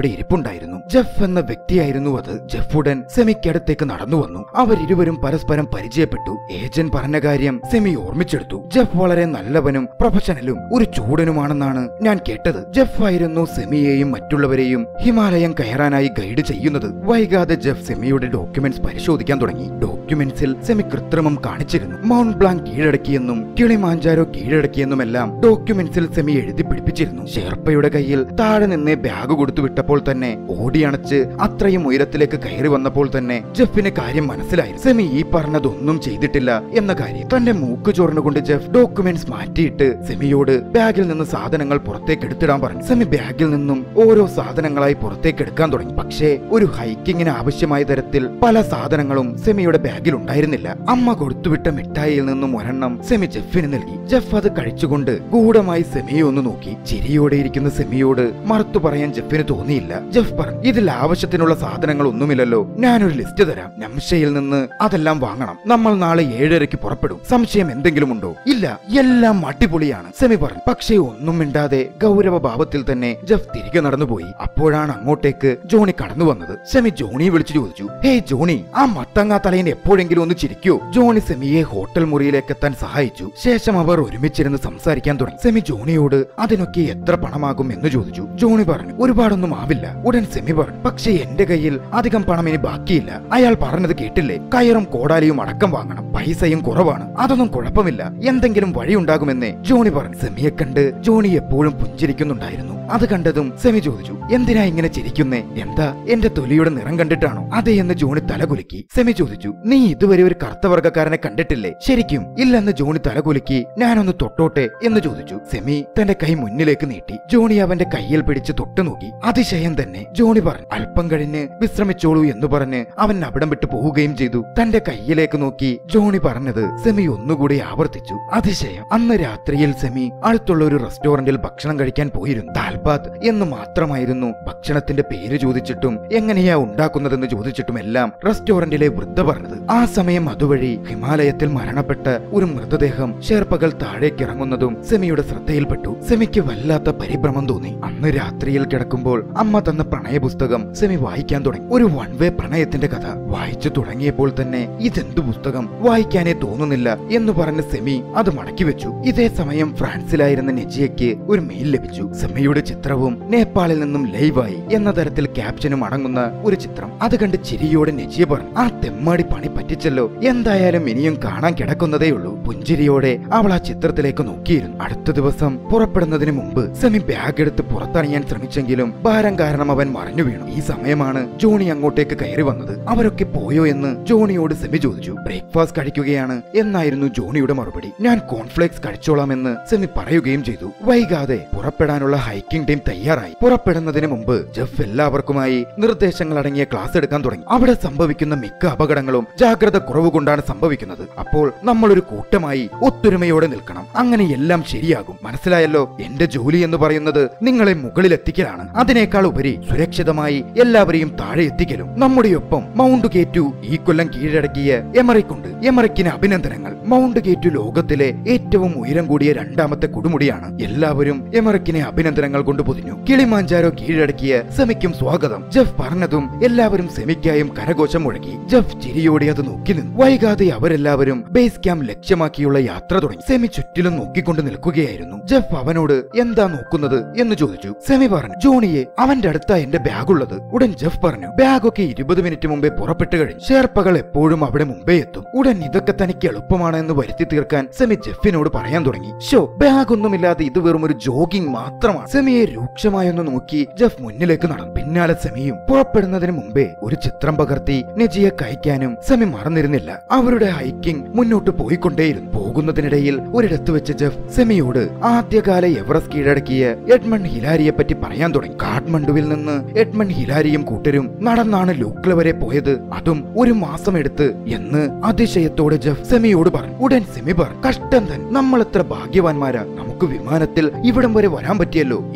കാണുന്നുണ്ടായിരുന്നു ജെഫ് എന്ന വ്യക്തിയായിരുന്നു അത് ജെഫ് ഉടൻ സെമിക്കടുത്തേക്ക് നടന്നു വന്നു അവരിരുവരും പരസ്പരം പരിചയപ്പെട്ടു ഏജന്റ് പറഞ്ഞ കാര്യം സെമി ഓർമ്മിച്ചെടുത്തു ജെഫ് വളരെ നല്ലവനും പ്രൊഫഷണലും ഒരു ചൂടനുമാണെന്നാണ് ഞാൻ കേട്ടത് ജെഫ് ആയിരുന്നു സെമിയെയും മറ്റുള്ളവരെയും ഹിമാലയം കയറാനായി ഗൈഡ് ചെയ്യുന്നത് വൈകാതെ ജെഫ് സെമിയുടെ ഡോക്യുമെന്റ്സ് പരിശോധിക്കാൻ തുടങ്ങി ഡോക്യുമെന്റ്സിൽ സെമി കൃത്രിമം കാണിച്ചിരുന്നു മൗണ്ട് ബ്ലാങ്ക് കീഴടക്കിയെന്നും കിളിമാഞ്ചാരോ കീഴടക്കിയെന്നുമെല്ലാം ഡോക്യുമെന്റ്സിൽ സെമി എഴുതി പിടിപ്പിച്ചിരുന്നു ഷെർപ്പയുടെ കയ്യിൽ താഴെ നിന്നേ ബാഗ് കൊടുത്തു വിട്ടപ്പോൾ തന്നെ ഓടിയണച്ച് അത്രയും ഉയരത്തിലേക്ക് കയറി വന്നപ്പോൾ തന്നെ ജെഫിന് കാര്യം മനസ്സിലായി സെമി ഈ പറഞ്ഞതൊന്നും ചെയ്തിട്ടില്ല എന്ന കാര്യം തന്റെ മൂക്ക് ചോർന്നുകൊണ്ട് ജെഫ് ഡോക്യുമെന്റ്സ് മാറ്റിയിട്ട് സെമിയോട് ബാഗിൽ നിന്ന് സാധനങ്ങൾ പുറത്തേക്ക് എടുത്തിടാൻ പറഞ്ഞു സെമി ബാഗിൽ നിന്നും ഓരോ സാധനങ്ങളായി പുറത്തേക്ക് എടുക്കാൻ തുടങ്ങി പക്ഷേ ഒരു ഹൈക്കിങ്ങിന് ആവശ്യമായ തരത്തിൽ പല സാധനങ്ങളും സെമിയുടെ ബാഗിൽ ഉണ്ടായിരുന്നില്ല അമ്മ കൊടുത്തുവിട്ട മിഠായിയിൽ നിന്നും ഒരെണ്ണം സെമി ജെഫിന് നൽകി ജെഫ് അത് കഴിച്ചുകൊണ്ട് ഗൂഢമായി സെമിയെ ഒന്ന് നോക്കി ചിരിയോടെ ഇരിക്കുന്ന സെമിയോട് മറുത്തു പറയാൻ ജെഫിന് തോന്നിയില്ല ജെഫ് പറഞ്ഞു ഇതിൽ ആവശ്യത്തിനുള്ള സാധനങ്ങൾ ഒന്നുമില്ലല്ലോ ഞാനൊരു ലിസ്റ്റ് തരാം നംഷയിൽ നിന്ന് അതെല്ലാം വാങ്ങണം നമ്മൾ നാളെ ഏഴരയ്ക്ക് പുറപ്പെടും സംശയം എന്തെങ്കിലും ഉണ്ടോ ഇല്ല എല്ലാം അടിപൊളിയാണ് സെമി പറഞ്ഞു പക്ഷേ ഒന്നും മിണ്ടാതെ ഗൗരവ ഭാവത്തിൽ തന്നെ ജെഫ് തിരികെ നടന്നുപോയി അപ്പോഴാണ് അങ്ങോട്ടേക്ക് ജോണി കടന്നു വന്നത് സെമി ജോണിയെ വിളിച്ചു ചോദിച്ചു ഹേ ജോണി ആ മത്തങ്ങാ തലയൻ എപ്പോഴെങ്കിലും ഒന്ന് ചിരിക്കോ ജോണി സെമിയെ ഹോട്ടൽ മുറിയിലേക്ക് എത്താൻ സഹായിച്ചു ശേഷം അവർ ഒരുമിച്ചിരുന്ന് സംസാരിക്കാൻ തുടങ്ങി സെമി ജോണിയോട് അതിനൊക്കെ എത്ര പണമാകും എന്ന് ചോദിച്ചു ജോണി പറഞ്ഞു ഒരുപാടൊന്നും ആവില്ല ഉടൻ സെമി പറഞ്ഞു പക്ഷേ എന്റെ കയ്യിൽ അധികം പണം ഇനി ബാക്കിയില്ല അയാൾ പറഞ്ഞത് കേട്ടില്ലേ കയറും കോടാലിയും അടക്കം വാങ്ങണം പൈസയും കുറവാണ് അതൊന്നും കുഴപ്പമില്ല എന്തെങ്കിലും വഴിയുണ്ടാകുമെന്നേ ജോണി പറഞ്ഞു സെമിയെ കണ്ട് ജോണി എപ്പോഴും പുഞ്ചിരിക്കുന്നുണ്ടായിരുന്നു അത് കണ്ടതും സെമി ചോദിച്ചു എന്തിനാ ഇങ്ങനെ ചിരിക്കുന്നേ എന്താ എന്റെ തൊലിയുടെ നിറം കണ്ടിട്ടാണോ അതെ എന്ന് ജോണി തലകുലുക്കി സെമി ചോദിച്ചു നീ ഇതുവരെ ഒരു കറുത്തവർഗക്കാരനെ കണ്ടിട്ടില്ലേ ശരിക്കും ഇല്ലെന്ന് ജോണി തലകുലുക്കി ഞാനൊന്ന് തൊട്ടോട്ടെ എന്ന് ചോദിച്ചു സെമി തന്റെ കൈ മുന്നിലേക്ക് നീട്ടി ജോണി അവന്റെ കയ്യിൽ പിടിച്ച് തൊട്ടു നോക്കി അതിശയം തന്നെ ജോണി പറഞ്ഞു അല്പം കഴിഞ്ഞ് വിശ്രമിച്ചോളൂ എന്ന് പറഞ്ഞ് അവൻ അവിടം വിട്ടു പോവുകയും ചെയ്തു തന്റെ കയ്യിലേക്ക് നോക്കി ജോണി പറഞ്ഞത് സെമി ഒന്നുകൂടി ആവർത്തിച്ചു അതിശയം അന്ന് രാത്രിയിൽ സെമി അടുത്തുള്ള ഒരു റെസ്റ്റോറന്റിൽ ഭക്ഷണം കഴിക്കാൻ പോയിരുന്നു ദാൽബാത്ത് എന്ന് മാത്രമായിരുന്നു ഭക്ഷണത്തിന്റെ പേര് ചോദിച്ചിട്ടും എങ്ങനെയാ ഉണ്ടാക്കുന്നതെന്ന് ചോദിച്ചിട്ടും എല്ലാം റെസ്റ്റോറന്റിലെ വൃദ്ധ പറഞ്ഞത് ആ സമയം അതുവഴി ഹിമാലയത്തിൽ മരണപ്പെട്ട ഒരു മൃതദേഹം ഷേർപ്പകൾ താഴേക്ക് ഇറങ്ങുന്നതും സെമിയുടെ ശ്രദ്ധയിൽപ്പെട്ടു സെമിക്ക് വല്ലാത്ത പരിഭ്രമം തോന്നി അന്ന് രാത്രിയിൽ കിടക്കുമ്പോൾ അമ്മ തന്ന പ്രണയ പുസ്തകം സെമി വായിക്കാൻ തുടങ്ങി ഒരു വൺ വേ പ്രണയത്തിന്റെ കഥ വായിച്ചു തുടങ്ങിയപ്പോൾ തന്നെ ഇതെന്തു പുസ്തകം വായിക്കാനേ തോന്നുന്നില്ല എന്ന് പറഞ്ഞ് സെമി അത് മടക്കി വെച്ചു ഇതേ സമയം ഫ്രാൻസിലായിരുന്ന നെജിയയ്ക്ക് ഒരു മെയിൽ ലഭിച്ചു സെമിയുടെ ചിത്രവും നേപ്പാളിൽ നിന്നും ലൈവായി എന്ന തരത്തിൽ ക്യാപ്ഷനും അടങ്ങുന്ന ഒരു ചിത്രം അത് കണ്ട് ചിരിയോടെ നെജിയ പറഞ്ഞു ആ തെമ്മാടി പണി പറ്റിച്ചല്ലോ എന്തായാലും ഇനിയും കാണാൻ കിടക്കുന്നതേ ഉള്ളൂ പുഞ്ചിരിയോടെ അവൾ ആ ചിത്രത്തിലേക്ക് നോക്കിയിരുന്നു അടുത്ത ദിവസം പുറപ്പെടുന്നതിന് മുമ്പ് സെമി ബാഗ് എടുത്ത് പുറത്തണിയാൻ ശ്രമിച്ചെങ്കിലും ഭാരം കാരണം അവൻ മറിഞ്ഞു വീണു ഈ സമയമാണ് ജോണി അങ്ങോട്ടേക്ക് കയറി വന്നത് അവരൊക്കെ പോയോ എന്ന് ജോണിയോട് സെമി ചോദിച്ചു ബ്രേക്ക്ഫാസ്റ്റ് കഴിക്കുകയാണ് എന്നായിരുന്നു ജോണിയുടെ മറുപടി ഞാൻ കോൺഫ്ലേക്സ് കഴിച്ചോളാമെന്ന് സെമി പറയുകയും ചെയ്തു വൈകാതെ പുറപ്പെടാനുള്ള ഹൈക്കിംഗ് ടീം തയ്യാറായി പുറപ്പെടുന്നതിന് മുമ്പ് ജെഫ് എല്ലാവർക്കുമായി നിർദ്ദേശങ്ങൾ അടങ്ങിയ ക്ലാസ് എടുക്കാൻ തുടങ്ങി അവിടെ സംഭവിക്കുന്ന മിക്ക അപകടങ്ങളും ജാഗ്രത കുറവ് കൊണ്ടാണ് സംഭവിക്കുന്നത് അപ്പോൾ നമ്മൾ ഒരു കൂട്ടമായി ഒത്തൊരുമയോടെ നിൽക്കണം അങ്ങനെ എല്ലാം ശരിയാകും മനസ്സിലായല്ലോ എന്റെ ജോലി എന്ന് പറയുന്നത് നിങ്ങളെ മുകളിൽ എത്തിക്കലാണ് അതിനേക്കാൾ ഉപരി സുരക്ഷിതമായി എല്ലാവരെയും താഴെ എത്തിക്കലും നമ്മുടെ ഒപ്പം മൗണ്ട് കേറ്റു ഈ കൊല്ലം കീഴടക്കിയ എമറിക്കുണ്ട് എമറിക്കിന് അഭിനന്ദനങ്ങൾ മൗണ്ട് കേറ്റു ലോകത്തിലെ ഏറ്റവും ഉയരം കൂടിയ രണ്ടാമത്തെ കൊടുമുടിയാണ് എല്ലാവരും എമറിക്കിനെ അഭിനന്ദനങ്ങൾ കൊണ്ട് പൊതിഞ്ഞു കിളിമാഞ്ചാരോ കീഴടക്കിയ സെമിക്കും സ്വാഗതം ജെഫ് പറഞ്ഞതും എല്ലാവരും സെമിക്കായും കരഘോഷം മുഴക്കി ജെഫ് ചിരിയോടെ അത് നോക്കി നിന്നു വൈകാതെ അവരെല്ലാവരും ബേസ് ക്യാമ്പ് ലക്ഷ്യമാക്കിയുള്ള യാത്ര തുടങ്ങി സെമി ചുറ്റിലും നോക്കിക്കൊണ്ട് നിൽക്കുകയായിരുന്നു ജെഫ് അവനോട് എന്താ നോക്കുന്നത് എന്ന് ചോദിച്ചു സെമി പറഞ്ഞു ജോണിയെ അവന്റെ അടുത്താ എന്റെ ബാഗ് ഉള്ളത് ഉടൻ ജെഫ് പറഞ്ഞു ബാഗൊക്കെ ഇരുപത് മിനിറ്റ് മുമ്പേ പുറപ്പെട്ടു കഴിഞ്ഞു ഷേർപ്പകൾ എപ്പോഴും അവിടെ മുമ്പേ എത്തും ഉടൻ ഇതൊക്കെ തനിക്ക് എളുപ്പമാണ് എന്ന് വരുത്തി തീർക്കാൻ സെമി ജെഫിനോട് പറയാൻ തുടങ്ങി ഷോ ബാഗ് ഒന്നുമില്ലാതെ ഇത് വെറും ഒരു ജോഗിംഗ് മാത്രമാണ് സെമിയെ രൂക്ഷമായൊന്ന് നോക്കി ജെഫ് മുന്നിലേക്ക് നടന്നു പിന്നാലെ സെമിയും പുറപ്പെടുന്നതിന് മുമ്പേ ഒരു ചിത്രം പകർത്തി നെജിയെ കഴിക്കാനും സെമി മറന്നിരുന്നില്ല അവരുടെ ഹൈക്കിംഗ് മുന്നോട്ട് പോയിക്കൊണ്ടേയിരുന്നു പോകുന്നതിനിടയിൽ ഒരിടത്ത് വെച്ച് ജെഫ് സെമിയോട് ആദ്യകാല എവറസ്റ്റ് കീഴടക്കിയ എഡ്മണ്ട് ഹിലാരിയെ പറ്റി പറയാൻ തുടങ്ങി കാഠ്മണ്ഡുവിൽ നിന്ന് എഡ്മണ്ട് ഹിലാരിയും കൂട്ടരും നടന്നാണ് ലൂക്ല വരെ പോയത് അതും ഒരു മാസം എടുത്ത് എന്ന് അതിശയത്തോടെ ജെഫ് സെമിയോട് പറഞ്ഞു ഉടൻ സെമി പറഞ്ഞു കഷ്ടം തന്നെ നമ്മൾ എത്ര ഭാഗ്യവാന്മാരാ നമുക്ക് വിമാനത്തിൽ ഇവിടം വരെ വരാൻ പറ്റിയല്ലോ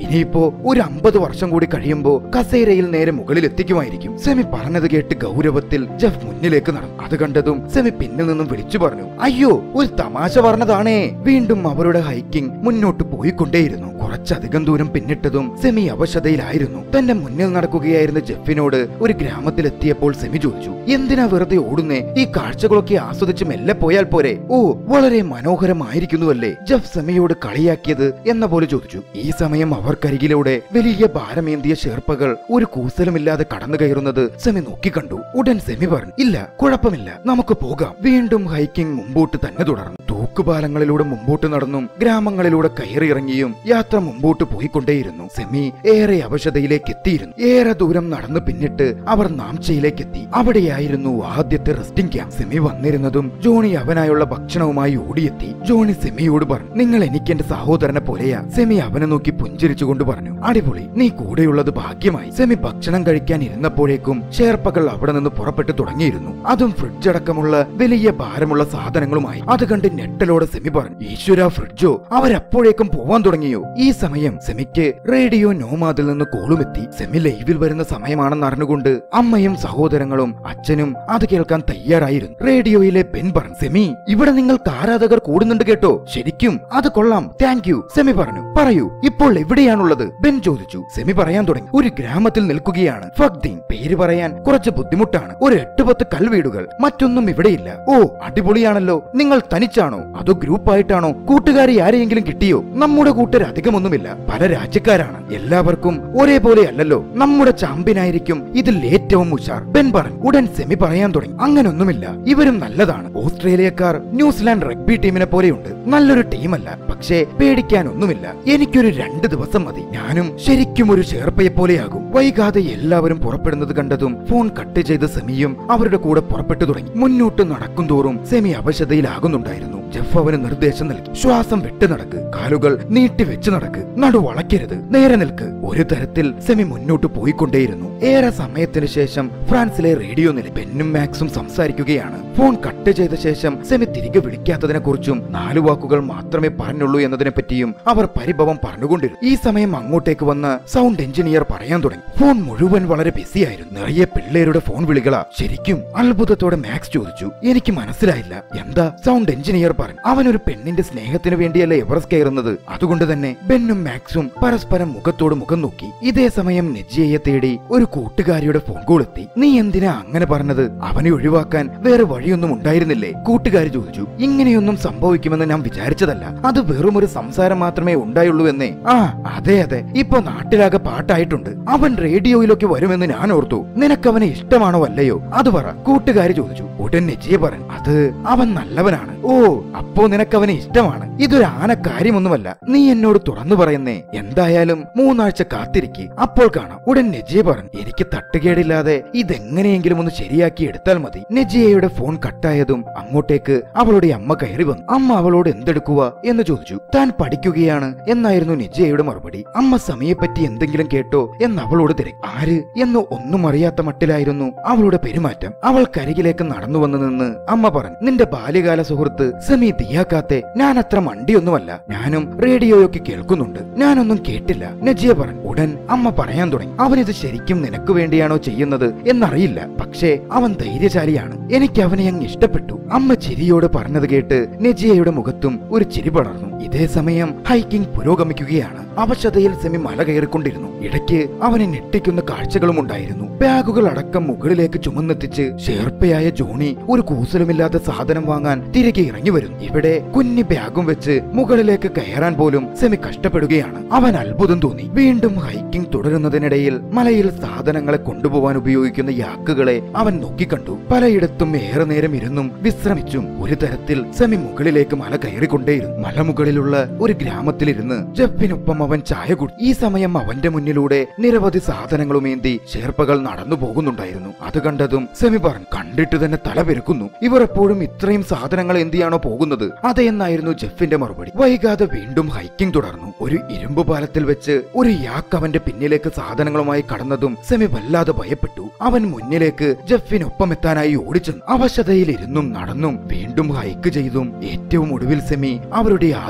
ഇനിയിപ്പോ ഒരു അമ്പത് വർഷം കൂടി കഴിയുമ്പോ കസേരയിൽ നേരെ മുകളിൽ എത്തിക്കുമായിരിക്കും സെമി പറഞ്ഞത് കേട്ട് ഗൗരവത്തിൽ ജെഫ് മുന്നിലേക്ക് നടന്നു അത് കണ്ടതും സെമി പിന്നിൽ നിന്നും വിളിച്ചു പറഞ്ഞു അയ്യോ ഒരു തമാശ പറഞ്ഞതാണേ വീണ്ടും അവരുടെ ഹൈക്കിംഗ് മുന്നോട്ട് പോയിക്കൊണ്ടേയിരുന്നു കുറച്ചധികം ദൂരം പിന്നിട്ടതും സെമി അവശതയിലായിരുന്നു തന്റെ മുന്നിൽ നടക്കുകയായിരുന്ന ജെഫിനോട് ഒരു ഗ്രാമത്തിലെത്തിയപ്പോൾ സെമി ചോദിച്ചു എന്തിനാ വെറുതെ ഓടുന്നേ ഈ കാഴ്ചകളൊക്കെ ആസ്വദിച്ച് മെല്ലെ പോയാൽ പോരെ ഓ വളരെ മനോഹരമായിരിക്കുന്നുവല്ലേ ജെഫ് സെമിയോട് കളിയാക്കിയത് എന്ന പോലെ ചോദിച്ചു ഈ സമയം അവർക്കരികിലൂടെ വലിയ ഭാരമേന്തിയ ഷേർപ്പകൾ ഒരു കൂസലുമില്ലാതെ കടന്നു കയറുന്നത് സെമി നോക്കിക്കണ്ടു ഉടൻ സെമി പറഞ്ഞു ഇല്ല കുഴപ്പമില്ല നമുക്ക് പോകാം വീണ്ടും ഹൈക്കിംഗ് മുമ്പോട്ട് തന്നെ തുടർന്നു തൂക്കുപാലങ്ങളിലൂടെ മുമ്പോട്ട് നടന്നും ഗ്രാമങ്ങളിലൂടെ കയറിയിറങ്ങിയും യാത്ര മുമ്പോട്ട് പോയിക്കൊണ്ടേയിരുന്നു സെമി ഏറെ അവശതയിലേക്ക് എത്തിയിരുന്നു ഏറെ ദൂരം നടന്നു പിന്നിട്ട് അവർ നാംചയിലേക്ക് എത്തി അവിടെയായിരുന്നു ആദ്യത്തെ റെസ്റ്റിംഗ് ക്യാമ്പ് സെമി വന്നിരുന്നതും ജോണി അവനായുള്ള ഭക്ഷണവുമായി ഓടിയെത്തി ജോണി സെമിയോട് പറഞ്ഞു നിങ്ങൾ എനിക്ക് എന്റെ സഹോദരനെ പോലെയാ സെമി അവനെ നോക്കി പുഞ്ചിരിച്ചുകൊണ്ട് പറഞ്ഞു അടിപൊളി നീ കൂടെയുള്ളത് ഭാഗ്യമായി സെമി ഭക്ഷണം കഴിക്കാൻ ഇരുന്നപ്പോഴേക്കും ഷേർപ്പകൾ അവിടെ നിന്ന് പുറപ്പെട്ടു തുടങ്ങിയിരുന്നു അതും ഫ്രിഡ്ജ് അടക്കമുള്ള വലിയ ഭാരമുള്ള സാധനങ്ങളുമായി അത് കണ്ട് ഞെട്ടലോടെ സെമി പറഞ്ഞു ഈശ്വര ഫ്രിഡ്ജോ അവരപ്പോഴേക്കും പോവാൻ തുടങ്ങിയോ ഈ സമയം സെമിക്ക് റേഡിയോ നോമാദിൽ നിന്ന് കോളുമെത്തി സെമി ലൈവിൽ വരുന്ന സമയമാണെന്ന് അറിഞ്ഞുകൊണ്ട് അമ്മയും സഹോദരങ്ങളും അച്ഛനും അത് കേൾക്കാൻ തയ്യാറായിരുന്നു റേഡിയോയിലെ ബെൻ പറഞ്ഞു സെമി ഇവിടെ നിങ്ങൾക്ക് ആരാധകർ കൂടുന്നുണ്ട് കേട്ടോ ശരിക്കും അത് കൊള്ളാം താങ്ക് യു സെമി പറഞ്ഞു പറയൂ ഇപ്പോൾ എവിടെയാണുള്ളത് ബെൻ ചോദിച്ചു സെമി പറയാൻ തുടങ്ങി ഒരു ഗ്രാമത്തിൽ നിൽക്കുകയാണ് ഫക്ദീൻ പേര് പറയാൻ കുറച്ച് ബുദ്ധിമുട്ടാണ് ഒരു എട്ട് പത്ത് കൽവീടുകൾ മറ്റൊന്നും ഇവിടെയില്ല ഓ അടിപൊളിയാണല്ലോ നിങ്ങൾ തനിച്ചാണോ അതോ ഗ്രൂപ്പായിട്ടാണോ കൂട്ടുകാരി ആരെയെങ്കിലും കിട്ടിയോ നമ്മുടെ കൂട്ടർ അധികമൊന്നുമില്ല പല രാജ്യക്കാരാണ് എല്ലാവർക്കും ഒരേപോലെ അല്ലല്ലോ നമ്മുടെ ചാമ്പ്യനായിരിക്കും ഇതിൽ ഏറ്റവും ഉഷാർ ബെൻ പറഞ്ഞു ഉടൻ സെമി പറയാൻ തുടങ്ങി അങ്ങനൊന്നുമില്ല ഇവരും നല്ലതാണ് ഓസ്ട്രേലിയക്കാർ ന്യൂസിലാൻഡ് റഗ്ബി ടീമിനെ പോലെയുണ്ട് നല്ലൊരു ടീമല്ല പക്ഷേ പേടിക്കാനൊന്നുമില്ല എനിക്കൊരു രണ്ട് ദിവസം മതി ഞാനും ശരിക്കും ഒരു ഷേർപ്പയെ പോലെയാകും വൈകാതെ എല്ലാവരും പുറപ്പെടുന്നത് കണ്ടതും ഫോൺ കട്ട് ചെയ്ത സെമിയും അവരുടെ കൂടെ പുറപ്പെട്ടു തുടങ്ങി മുന്നോട്ട് നടക്കും തോറും സെമി അവശതയിലാകുന്നുണ്ടായിരുന്നു ജെഫ് അവന് നിർദ്ദേശം നൽകി ശ്വാസം വിട്ടു നടക്ക് കാലുകൾ നീട്ടി വെച്ച് നടക്ക് നടു വളയ്ക്കരുത് നേരെ നിൽക്ക് ഒരു തരത്തിൽ സെമി മുന്നോട്ട് പോയിക്കൊണ്ടേയിരുന്നു ഏറെ സമയത്തിന് ശേഷം ഫ്രാൻസിലെ റേഡിയോ നില ബെന്നും മാക്സും സംസാരിക്കുകയാണ് ഫോൺ കട്ട് ചെയ്ത ശേഷം സെമി തിരികെ വിളിക്കാത്തതിനെ കുറിച്ചും നാലു വാക്കുകൾ മാത്രമേ പറഞ്ഞുള്ളൂ എന്നതിനെ പറ്റിയും അവർ പരിഭവം പറഞ്ഞുകൊണ്ടിരുന്നു ഈ സമയം അങ്ങോട്ടേക്ക് വന്ന സൗണ്ട് എഞ്ചിനീയർ പറയാൻ തുടങ്ങി ഫോൺ മുഴുവൻ വളരെ ബിസിയായിരുന്നു നിറയെ പിള്ളേരുടെ ഫോൺ വിളികളാ ശരിക്കും അത്ഭുതത്തോടെ മാക്സ് ചോദിച്ചു എനിക്ക് മനസ്സിലായില്ല എന്താ സൗണ്ട് എഞ്ചിനീയർ പറഞ്ഞു അവനൊരു പെണ്ണിന്റെ സ്നേഹത്തിന് വേണ്ടിയല്ലേ എവറസ്റ്റ് കയറുന്നത് അതുകൊണ്ട് തന്നെ ബെന്നും മാക്സും പരസ്പരം മുഖത്തോട് മുഖം നോക്കി ഇതേ സമയം നെജിയയെ തേടി ഒരു കൂട്ടുകാരിയുടെ ഫോൺ കോൾ എത്തി നീ എന്തിനാ അങ്ങനെ പറഞ്ഞത് അവനെ ഒഴിവാക്കാൻ വേറെ വഴിയൊന്നും ഉണ്ടായിരുന്നില്ലേ കൂട്ടുകാരി ചോദിച്ചു ഇങ്ങനെയൊന്നും സംഭവിക്കുമെന്ന് ഞാൻ വിചാരിച്ചതല്ല അത് വെറും ഒരു സംസാരം മാത്രമേ ഉണ്ടായുള്ളൂ എന്നേ ആ അതെ അതെ ഇപ്പൊ നാട്ടിലാകെ പാട്ടായിട്ടുണ്ട് അവൻ റേഡിയോയിലൊക്കെ വരുമെന്ന് ഞാൻ ഓർത്തു നിനക്കവനെ ഇഷ്ടമാണോ അല്ലയോ അത് പറ കൂട്ടുകാരി ചോദിച്ചു ഉടൻ നെജിയ പറഞ്ഞു അത് അവൻ നല്ലവനാണ് ഓ അപ്പോ നിനക്കവനെ ഇഷ്ടമാണ് ഇതൊരു ആന കാര്യമൊന്നുമല്ല നീ എന്നോട് തുറന്നു പറയുന്നേ എന്തായാലും മൂന്നാഴ്ച കാത്തിരിക്കെ അപ്പോൾ കാണാം ഉടൻ നെജിയ പറഞ്ഞു എനിക്ക് തട്ടുകേടില്ലാതെ ഇതെങ്ങനെയെങ്കിലും ഒന്ന് ശരിയാക്കി എടുത്താൽ മതി നെജിയയുടെ ഫോൺ കട്ടായതും അങ്ങോട്ടേക്ക് അവളുടെ അമ്മ കയറി വന്നു അമ്മ അവളോട് എന്തെടുക്കുക എന്ന് ചോദിച്ചു താൻ പഠിക്കുകയാണ് എന്നായിരുന്നു നെജിയയുടെ മറുപടി അമ്മ സമയെപ്പറ്റി എന്തെങ്കിലും കേട്ടോ എന്ന് അവളോട് തിരക്കി ആര് എന്ന് ഒന്നും അറിയാത്ത മട്ടിലായിരുന്നു അവളുടെ പെരുമാറ്റം അവൾ കരികിലേക്ക് നടന്നു വന്നു നിന്ന് അമ്മ പറഞ്ഞു നിന്റെ ബാല്യകാല സുഹൃത്ത് സമി ദിയാക്കാത്തെ ഞാൻ അത്ര മണ്ടിയൊന്നുമല്ല ഞാനും റേഡിയോയൊക്കെ കേൾക്കുന്നുണ്ട് ഞാനൊന്നും കേട്ടില്ല നജിയ പറഞ്ഞു ഉടൻ അമ്മ പറയാൻ തുടങ്ങി അവനിത് ശരിക്കും നിനക്ക് വേണ്ടിയാണോ ചെയ്യുന്നത് എന്നറിയില്ല പക്ഷേ അവൻ ധൈര്യശാലിയാണ് എനിക്ക് അവനെ അങ്ങ് ഇഷ്ടപ്പെട്ടു അമ്മ ചിരിയോട് പറഞ്ഞത് കേട്ട് നജിയയുടെ മുഖത്തും ഒരു ചിരി പടർന്നു ഇതേ സമയം ഹൈക്കിംഗ് പുരോഗമിക്കുകയാണ് അവശതയിൽ സെമി മല കയറിക്കൊണ്ടിരുന്നു ഇടയ്ക്ക് അവനെ ഞെട്ടിക്കുന്ന കാഴ്ചകളും ഉണ്ടായിരുന്നു ബാഗുകൾ അടക്കം മുകളിലേക്ക് ചുമന്നെത്തിച്ച് ഷേർപ്പയായ ജോണി ഒരു കൂസലുമില്ലാത്ത സാധനം വാങ്ങാൻ തിരികെ ഇറങ്ങി വരുന്നു ഇവിടെ കുഞ്ഞി ബാഗും വെച്ച് മുകളിലേക്ക് കയറാൻ പോലും സെമി കഷ്ടപ്പെടുകയാണ് അവൻ അത്ഭുതം തോന്നി വീണ്ടും ഹൈക്കിംഗ് തുടരുന്നതിനിടയിൽ മലയിൽ സാധനങ്ങളെ കൊണ്ടുപോകാൻ ഉപയോഗിക്കുന്ന യാക്കുകളെ അവൻ നോക്കിക്കണ്ടു പലയിടത്തും ഏറെ നേരം ഇരുന്നും വിശ്രമിച്ചും ഒരു തരത്തിൽ സെമി മുകളിലേക്ക് മല കയറിക്കൊണ്ടേയിരുന്നു മലമുകളിലുള്ള ഒരു ഗ്രാമത്തിലിരുന്ന് ജെഫിനൊപ്പം അവൻ ചായ കുടി ഈ സമയം അവന്റെ മുന്നിലൂടെ നിരവധി സാധനങ്ങളുമേന്തി ഷേർപ്പകൾ നടന്നു പോകുന്നുണ്ടായിരുന്നു അത് കണ്ടതും സെമി പറഞ്ഞു കണ്ടിട്ട് തന്നെ തല പെരുക്കുന്നു ഇവർ എപ്പോഴും ഇത്രയും സാധനങ്ങൾ എന്തിയാണോ പോകുന്നത് അതെന്നായിരുന്നു ജെഫിന്റെ മറുപടി വൈകാതെ വീണ്ടും ഹൈക്കിംഗ് തുടർന്നു ഒരു ഇരുമ്പ് പാലത്തിൽ വെച്ച് ഒരു യാക്ക് അവന്റെ പിന്നിലേക്ക് സാധനങ്ങളുമായി കടന്നതും സെമി വല്ലാതെ ഭയപ്പെട്ടു അവൻ മുന്നിലേക്ക് ജെഫിനൊപ്പം എത്താനായി ഓടിച്ചെന്നു അവശതയിൽ ഇരുന്നും നടന്നും വീണ്ടും ഹൈക്ക് ചെയ്തും ഏറ്റവും ഒടുവിൽ സെമി അവരുടെ ആദ്യ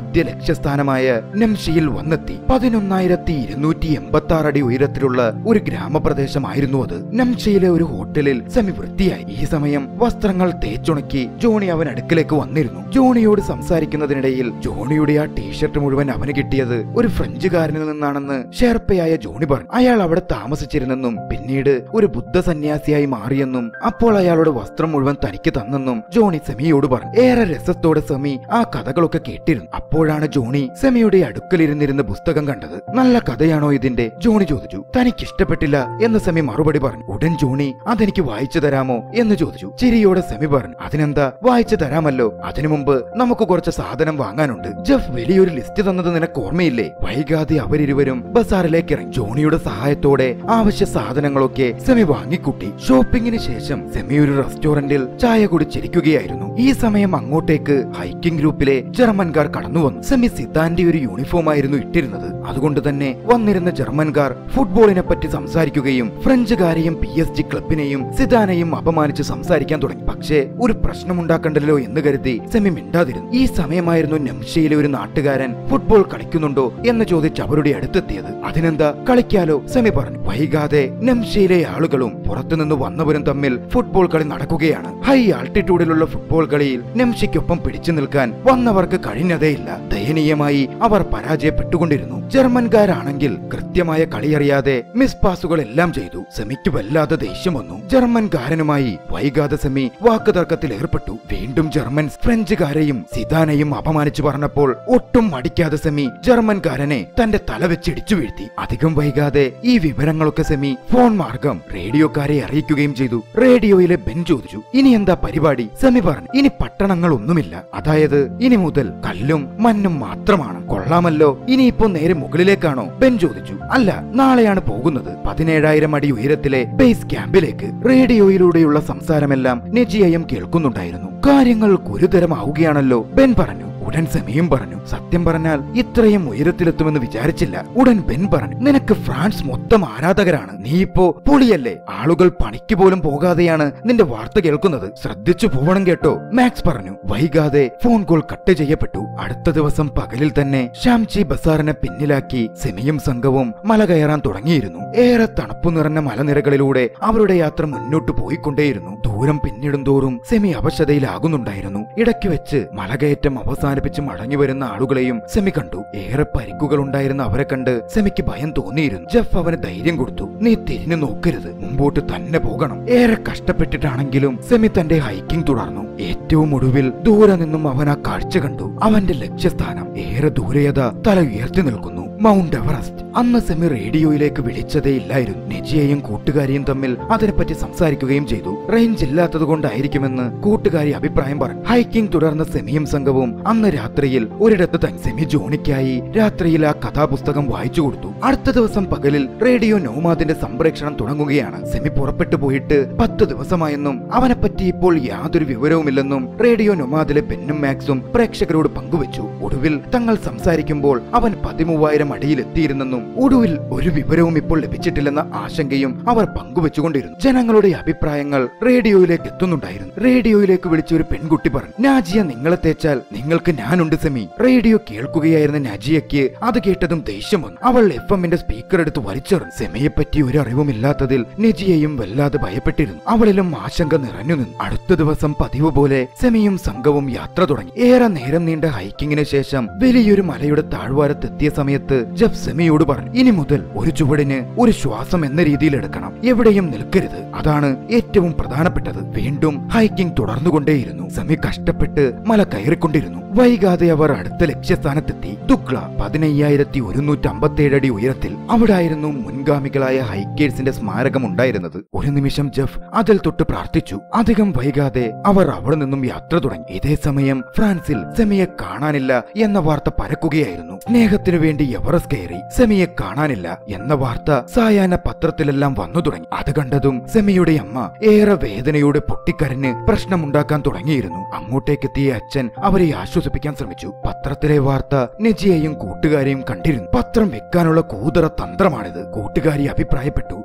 ആദ്യ ലക്ഷ്യസ്ഥാനമായ നംഷിയിൽ വന്നെത്തി പതിനൊന്നായിരത്തി ഇരുന്നൂറ്റി എൺപത്തി ആറ് അടി ഉയരത്തിലുള്ള ഒരു ഗ്രാമപ്രദേശമായിരുന്നു അത് നംഷിയിലെ ഒരു ഹോട്ടലിൽ സെമി വൃത്തിയായി ഈ സമയം വസ്ത്രങ്ങൾ തേച്ചുണക്കി ജോണി അവൻ അടുക്കലേക്ക് വന്നിരുന്നു ജോണിയോട് സംസാരിക്കുന്നതിനിടയിൽ ജോണിയുടെ ആ ടീഷർട്ട് മുഴുവൻ അവന് കിട്ടിയത് ഒരു ഫ്രഞ്ചുകാരനിൽ നിന്നാണെന്ന് ഷെർപ്പയായ ജോണി പറഞ്ഞു അയാൾ അവിടെ താമസിച്ചിരുന്നെന്നും പിന്നീട് ഒരു ബുദ്ധ സന്യാസിയായി മാറിയെന്നും അപ്പോൾ അയാളുടെ വസ്ത്രം മുഴുവൻ തനിക്ക് തന്നെന്നും ജോണി സെമിയോട് പറഞ്ഞു ഏറെ രസത്തോടെ സെമി ആ കഥകളൊക്കെ കേട്ടിരുന്നു അപ്പോഴാണ് ജോണി സെമിയുടെ അടുക്കലിരുന്നിരുന്ന പുസ്തകം കണ്ടത് നല്ല കഥയാണോ ഇതിന്റെ ജോണി ചോദിച്ചു തനിക്ക് ഇഷ്ടപ്പെട്ടില്ല എന്ന് സെമി മറുപടി പറഞ്ഞു ഉടൻ ജോണി അതെനിക്ക് വായിച്ചു തരാമോ എന്ന് ചോദിച്ചു ചിരിയോടെ സെമി പറഞ്ഞു അതിനെന്താ വായിച്ചു തരാമല്ലോ അതിനു മുമ്പ് നമുക്ക് കുറച്ച് സാധനം വാങ്ങാനുണ്ട് ജഫ് വലിയൊരു ലിസ്റ്റ് തന്നത് നിനക്ക് ഓർമ്മയില്ലേ വൈകാതെ അവരിരുവരും ബസാറിലേക്ക് ഇറങ്ങി ജോണിയുടെ സഹായത്തോടെ ആവശ്യ സാധനങ്ങളൊക്കെ സെമി വാങ്ങിക്കൂട്ടി ഷോപ്പിംഗിന് ശേഷം സെമി ഒരു റെസ്റ്റോറന്റിൽ ചായ കുടിച്ചിരിക്കുകയായിരുന്നു ഈ സമയം അങ്ങോട്ടേക്ക് ഹൈക്കിംഗ് ഗ്രൂപ്പിലെ ജർമ്മൻകാർ കടന്നു വന്നു സെമി സിദ്ധാന്റെ ഒരു യൂണിഫോം ആയിരുന്നു ഇട്ടിരുന്നത് അതുകൊണ്ട് തന്നെ വന്നിരുന്ന ജർമ്മൻകാർ ഫുട്ബോളിനെ പറ്റി സംസാരിക്കുകയും ഫ്രഞ്ചുകാരെയും പി എസ് ജി ക്ലബിനെയും സിദാനെയും അപമാനിച്ച് സംസാരിക്കാൻ തുടങ്ങി പക്ഷേ ഒരു പ്രശ്നമുണ്ടാക്കണ്ടല്ലോ എന്ന് കരുതി സെമി മിണ്ടാതിരുന്നു ഈ സമയമായിരുന്നു നംഷയിലെ ഒരു നാട്ടുകാരൻ ഫുട്ബോൾ കളിക്കുന്നുണ്ടോ എന്ന് ചോദിച്ച് അവരുടെ അടുത്തെത്തിയത് അതിനെന്താ കളിക്കാലോ സെമി പറഞ്ഞു വൈകാതെ നംഷയിലെ ആളുകളും പുറത്തുനിന്ന് വന്നവരും തമ്മിൽ ഫുട്ബോൾ കളി നടക്കുകയാണ് ഹൈ ആൾട്ടിറ്റ്യൂഡിലുള്ള ഫുട്ബോൾ കളിയിൽ നംഷിക്കൊപ്പം പിടിച്ചു നിൽക്കാൻ വന്നവർക്ക് കഴിഞ്ഞതേയില്ല ദയനീയമായി അവർ പരാജയപ്പെട്ടുകൊണ്ടിരുന്നു ജർമ്മൻകാരാണെങ്കിൽ കൃത്യമായ കളിയറിയാതെ മിസ് പാസുകൾ എല്ലാം ചെയ്തു സെമിക്ക് വല്ലാതെ ദേഷ്യം വന്നു ജർമ്മൻകാരനുമായി വൈകാതെ സെമി വാക്കുതർക്കത്തിൽ ഏർപ്പെട്ടു വീണ്ടും ജർമ്മൻ ഫ്രഞ്ചുകാരെയും സിദാനെയും അപമാനിച്ചു പറഞ്ഞപ്പോൾ ഒട്ടും മടിക്കാതെ സെമി ജർമ്മൻകാരനെ തന്റെ തല വെച്ചിടിച്ചു വീഴ്ത്തി അധികം വൈകാതെ ഈ വിവരങ്ങളൊക്കെ സെമി ഫോൺ മാർഗം റേഡിയോക്കാരെ അറിയിക്കുകയും ചെയ്തു റേഡിയോയിലെ ബെൻ ചോദിച്ചു ഇനി എന്താ പരിപാടി സെമി പറഞ്ഞു ഇനി പട്ടണങ്ങളൊന്നുമില്ല അതായത് ഇനി മുതൽ കല്ലും മണ്ണും മാത്രമാണ് കൊള്ളാമല്ലോ ഇനിയിപ്പോ നേരെ മുകളിലേക്കാണോ ബെൻ ചോദിച്ചു അല്ല നാളെയാണ് പോകുന്നത് പതിനേഴായിരം അടി ഉയരത്തിലെ ബേസ് ക്യാമ്പിലേക്ക് റേഡിയോയിലൂടെയുള്ള സംസാരമെല്ലാം നെജിയയും കേൾക്കുന്നുണ്ടായിരുന്നു കാര്യങ്ങൾ ഗുരുതരമാവുകയാണല്ലോ ബെൻ പറഞ്ഞു ഉടൻ സെമിയും പറഞ്ഞു സത്യം പറഞ്ഞാൽ ഇത്രയും ഉയരത്തിലെത്തുമെന്ന് വിചാരിച്ചില്ല ഉടൻ ബെൻ പറഞ്ഞു നിനക്ക് ഫ്രാൻസ് മൊത്തം ആരാധകരാണ് നീ ഇപ്പോ പൊളിയല്ലേ ആളുകൾ പണിക്ക് പോലും പോകാതെയാണ് നിന്റെ വാർത്ത കേൾക്കുന്നത് ശ്രദ്ധിച്ചു പോവണം കേട്ടോ മാക്സ് പറഞ്ഞു വൈകാതെ ഫോൺ കോൾ കട്ട് ചെയ്യപ്പെട്ടു അടുത്ത ദിവസം പകലിൽ തന്നെ ഷാംചി ബസാറിനെ പിന്നിലാക്കി സെമിയും സംഘവും മല കയറാൻ തുടങ്ങിയിരുന്നു ഏറെ തണുപ്പു നിറഞ്ഞ മലനിരകളിലൂടെ അവരുടെ യാത്ര മുന്നോട്ട് പോയിക്കൊണ്ടേയിരുന്നു ദൂരം പിന്നിടും തോറും സെമി അവശതയിലാകുന്നുണ്ടായിരുന്നു ഇടയ്ക്ക് വെച്ച് മലകയറ്റം അവസാനിപ്പിച്ച് മടങ്ങി വരുന്ന ആളുകളെയും സെമി കണ്ടു ഏറെ പരിക്കുകൾ ഉണ്ടായിരുന്ന അവരെ കണ്ട് സെമിക്ക് ഭയം തോന്നിയിരുന്നു ജഫ് അവന് ധൈര്യം കൊടുത്തു നീ തിരിഞ്ഞു നോക്കരുത് മുമ്പോട്ട് തന്നെ പോകണം ഏറെ കഷ്ടപ്പെട്ടിട്ടാണെങ്കിലും സെമി തന്റെ ഹൈക്കിംഗ് തുടർന്നു ഏറ്റവും ഒടുവിൽ ദൂരെ നിന്നും അവൻ ആ കാഴ്ച കണ്ടു അവന്റെ ലക്ഷ്യസ്ഥാനം ഏറെ ദൂരെയത തല ഉയർത്തി നിൽക്കുന്നു മൗണ്ട് എവറസ്റ്റ് അന്ന് സെമി റേഡിയോയിലേക്ക് വിളിച്ചതേ ഇല്ലായിരുന്നു നെജിയെയും കൂട്ടുകാരിയും തമ്മിൽ അതിനെപ്പറ്റി സംസാരിക്കുകയും ചെയ്തു റേഞ്ച് ഇല്ലാത്തത് കൊണ്ടായിരിക്കുമെന്ന് കൂട്ടുകാരി അഭിപ്രായം പറഞ്ഞു ഹൈക്കിംഗ് തുടർന്ന സെമിയും സംഘവും അന്ന് രാത്രിയിൽ ഒരിടത്ത് തങ്ങി സെമി ജോണിക്കായി രാത്രിയിൽ ആ കഥാപുസ്തകം വായിച്ചു കൊടുത്തു അടുത്ത ദിവസം പകലിൽ റേഡിയോ നോമാദിന്റെ സംപ്രേക്ഷണം തുടങ്ങുകയാണ് സെമി പുറപ്പെട്ടു പോയിട്ട് പത്ത് ദിവസമായെന്നും അവനെപ്പറ്റി ഇപ്പോൾ യാതൊരു വിവരവുമില്ലെന്നും റേഡിയോ നൊമാദിലെ പെന്നും മാക്സും പ്രേക്ഷകരോട് പങ്കുവച്ചു ഒടുവിൽ തങ്ങൾ സംസാരിക്കുമ്പോൾ അവൻ പതിമൂവായിരം അടിയിലെത്തിയിരുന്നെന്നും ഒടുവിൽ ഒരു വിവരവും ഇപ്പോൾ ലഭിച്ചിട്ടില്ലെന്ന ആശങ്കയും അവർ പങ്കുവെച്ചുകൊണ്ടിരുന്നു ജനങ്ങളുടെ അഭിപ്രായങ്ങൾ റേഡിയോയിലേക്ക് എത്തുന്നുണ്ടായിരുന്നു റേഡിയോയിലേക്ക് വിളിച്ച ഒരു പെൺകുട്ടി പറഞ്ഞു നാജിയ നിങ്ങളെ തേച്ചാൽ നിങ്ങൾക്ക് ഞാനുണ്ട് സെമി റേഡിയോ കേൾക്കുകയായിരുന്ന നാജിയയ്ക്ക് അത് കേട്ടതും ദേഷ്യം വന്നു അവൾ എഫ് എമ്മിന്റെ സ്പീക്കർ എടുത്ത് വലിച്ചെറിഞ്ഞു സെമയെ പറ്റി ഒരു അറിവുമില്ലാത്തതിൽ നെജിയയും വല്ലാതെ ഭയപ്പെട്ടിരുന്നു അവളിലും ആശങ്ക നിറഞ്ഞു നിന്നു അടുത്ത ദിവസം പതിവ് പോലെ സെമിയും സംഘവും യാത്ര തുടങ്ങി ഏറെ നേരം നീണ്ട ഹൈക്കിങ്ങിന് ശേഷം വലിയൊരു മലയുടെ താഴ്വാരത്തെത്തിയ സമയത്ത് ജഫ് സെമിയോട് പറഞ്ഞു ഇനി മുതൽ ഒരു ചുവടിന് ഒരു ശ്വാസം എന്ന രീതിയിൽ എടുക്കണം എവിടെയും നിൽക്കരുത് അതാണ് ഏറ്റവും പ്രധാനപ്പെട്ടത് വീണ്ടും ഹൈക്കിംഗ് തുടർന്നുകൊണ്ടേയിരുന്നു സെമി കഷ്ടപ്പെട്ട് മല കയറിക്കൊണ്ടിരുന്നു വൈകാതെ അവർ അടുത്ത ലക്ഷ്യസ്ഥാനത്തെത്തി ദുഗ്ല പതിനയ്യായിരത്തി ഒരുന്നൂറ്റി അമ്പത്തിയേഴ് അടി ഉയരത്തിൽ അവിടായിരുന്നു മുൻഗാമികളായ ഹൈക്കേഴ്സിന്റെ സ്മാരകം ഉണ്ടായിരുന്നത് ഒരു നിമിഷം ജഫ് അതിൽ തൊട്ട് പ്രാർത്ഥിച്ചു അധികം വൈകാതെ അവർ അവിടെ നിന്നും യാത്ര തുടങ്ങി ഇതേ സമയം ഫ്രാൻസിൽ സെമിയെ കാണാനില്ല എന്ന വാർത്ത പരക്കുകയായിരുന്നു സ്നേഹത്തിനു വേണ്ടി എവറസ്റ്റ് കയറി സെമിയെ കാണാനില്ല എന്ന വാർത്ത സായാഹ്ന പത്രത്തിലെല്ലാം വന്നു തുടങ്ങി അത് കണ്ടതും സെമിയുടെ അമ്മ ഏറെ വേദനയോടെ പൊട്ടിക്കരഞ്ഞ് പ്രശ്നമുണ്ടാക്കാൻ തുടങ്ങിയിരുന്നു അങ്ങോട്ടേക്കെത്തിയ അച്ഛൻ അവരെ ആശ്വസിപ്പിക്കാൻ ശ്രമിച്ചു പത്രത്തിലെ വാർത്ത നെജിയെയും കൂട്ടുകാരെയും കണ്ടിരുന്നു പത്രം വെക്കാനുള്ള കൂതറ തന്ത്രമാണിത് കൂട്ടുകാരി അഭിപ്രായപ്പെട്ടു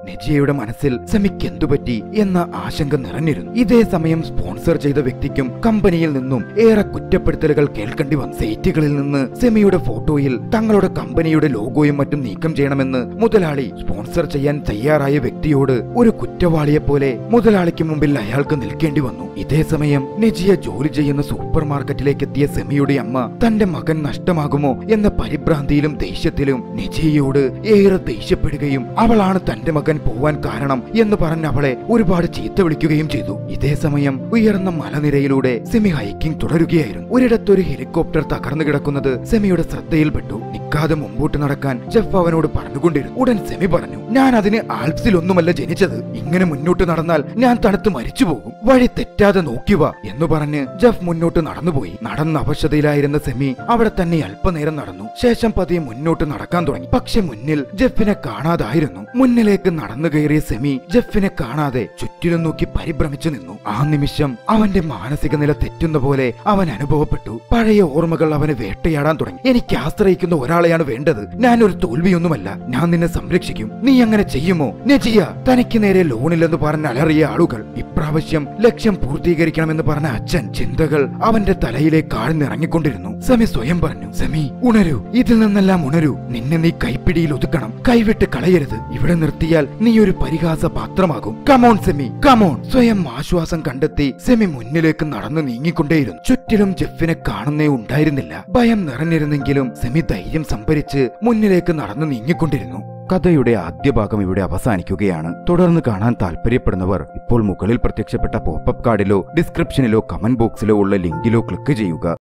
നെജിയയുടെ മനസ്സിൽ സെമിക്ക് എന്തുപറ്റി എന്ന ആശങ്ക നിറഞ്ഞിരുന്നു ഇതേ സമയം സ്പോൺസർ ചെയ്ത വ്യക്തിക്കും കമ്പനിയിൽ നിന്നും ഏറെ കുറ്റപ്പെടുത്തലുകൾ കേൾക്കേണ്ടി വന്നു സൈറ്റുകളിൽ നിന്ന് സെമിയുടെ ഫോട്ടോയിൽ തങ്ങളുടെ കമ്പനിയുടെ ലോഗോയും മറ്റും നീക്കം ചെയ്യണമെന്ന് മുതലാളി സ്പോൺസർ ചെയ്യാൻ തയ്യാറായ വ്യക്തിയോട് ഒരു കുറ്റവാളിയെ പോലെ മുതലാളിക്ക് മുമ്പിൽ അയാൾക്ക് നിൽക്കേണ്ടി വന്നു ഇതേ സമയം നെജിയ ജോലി ചെയ്യുന്ന സൂപ്പർ മാർക്കറ്റിലേക്ക് എത്തിയ സെമിയുടെ അമ്മ തന്റെ മകൻ നഷ്ടമാകുമോ എന്ന പരിഭ്രാന്തിയിലും ദേഷ്യത്തിലും നെജിയയോട് ഏറെ ദേഷ്യപ്പെടുകയും അവളാണ് തന്റെ മകൻ പോവാൻ കാരണം എന്ന് പറഞ്ഞ് അവളെ ഒരുപാട് ചീത്ത വിളിക്കുകയും ചെയ്തു ഇതേ സമയം ഉയർന്ന മലനിരയിലൂടെ സെമി ഹൈക്കിംഗ് തുടരുകയായിരുന്നു ഒരിടത്തൊരു ഹെലികോപ്റ്റർ തകർന്നു കിടക്കുന്നത് സെമിയുടെ ശ്രദ്ധയിൽപ്പെട്ടു നിൽക്കാതെ മുമ്പോട്ട് നടക്കാൻ ജെഫ് അവനോട് പറഞ്ഞുകൊണ്ടിരുന്നു ഉടൻ സെമി പറഞ്ഞു ഞാൻ അതിന് ആൽപ്സിലൊന്നുമല്ല ജനിച്ചത് ഇങ്ങനെ മുന്നോട്ട് നടന്നാൽ ഞാൻ തണുത്ത് മരിച്ചു പോകും വഴി തെറ്റാതെ നോക്കിവ എന്ന് പറഞ്ഞ് ജെഫ് മുന്നോട്ട് നടന്നുപോയി നടന്ന അവശതയിലായിരുന്ന സെമി അവിടെ തന്നെ അല്പനേരം നടന്നു ശേഷം പതിയെ മുന്നോട്ട് നടക്കാൻ തുടങ്ങി പക്ഷെ മുന്നിൽ ജെഫിനെ കാണാതായിരുന്നു മുന്നിലേക്ക് നടന്നു കയറിയ സെമി ജെഫിനെ കാണാതെ ചുറ്റിലും നോക്കി പരിഭ്രമിച്ചു നിന്നു ആ നിമിഷം അവന്റെ മാനസിക നില തെറ്റുന്ന പോലെ അവൻ അനുഭവപ്പെട്ടു പഴയ ഓർമ്മകൾ അവനെ വേട്ടയാടാൻ തുടങ്ങി എനിക്ക് ആശ്രയിക്കുന്ന ഒരാളെയാണ് വേണ്ടത് ഞാൻ ഒരു തോൽവിയൊന്നുമല്ല ഞാൻ നിന്നെ സംരക്ഷിക്കും നീ അങ്ങനെ ചെയ്യുമോ നജിയ തനിക്ക് നേരെ ലോണില്ലെന്ന് പറഞ്ഞ് അലറിയ ആളുകൾ ഇപ്രാവശ്യം ലക്ഷ്യം പൂർത്തീകരിക്കണമെന്ന് പറഞ്ഞ അച്ഛൻ ചിന്തകൾ അവന്റെ തലയിലേക്ക് ആഴ്ന്നിറങ്ങിക്കൊണ്ടിരുന്നു സമി സ്വയം പറഞ്ഞു സമി ഉണരൂ ഇതിൽ നിന്നെല്ലാം ഉണരൂ നിന്നെ നീ കൈപ്പിടിയിൽ ഒതുക്കണം കൈവിട്ട് കളയരുത് ഇവിടെ നിർത്തിയാൽ നീ ഒരു പരിഹാസ പാത്രമാകും കമോൺ സെമി കമോൺ സ്വയം ആശ്വാസം കണ്ടെത്തി സെമി മുന്നിലേക്ക് നടന്നു നീങ്ങിക്കൊണ്ടേയിരുന്നു ചുറ്റിലും ജെഫിനെ കാണുന്നേ ഉണ്ടായിരുന്നില്ല ഭയം നിറഞ്ഞിരുന്നെങ്കിലും സെമി ധൈര്യം സംഭരിച്ച് മുന്നിലേക്ക് നടന്നു നീങ്ങിക്കൊണ്ടിരുന്നു കഥയുടെ ആദ്യ ഭാഗം ഇവിടെ അവസാനിക്കുകയാണ് തുടർന്ന് കാണാൻ താല്പര്യപ്പെടുന്നവർ ഇപ്പോൾ മുകളിൽ പ്രത്യക്ഷപ്പെട്ട പോപ്പപ്പ് കാർഡിലോ ഡിസ്ക്രിപ്ഷനിലോ കമന്റ് ബോക്സിലോ ഉള്ള ലിങ്കിലോ ക്ലിക്ക് ചെയ്യുക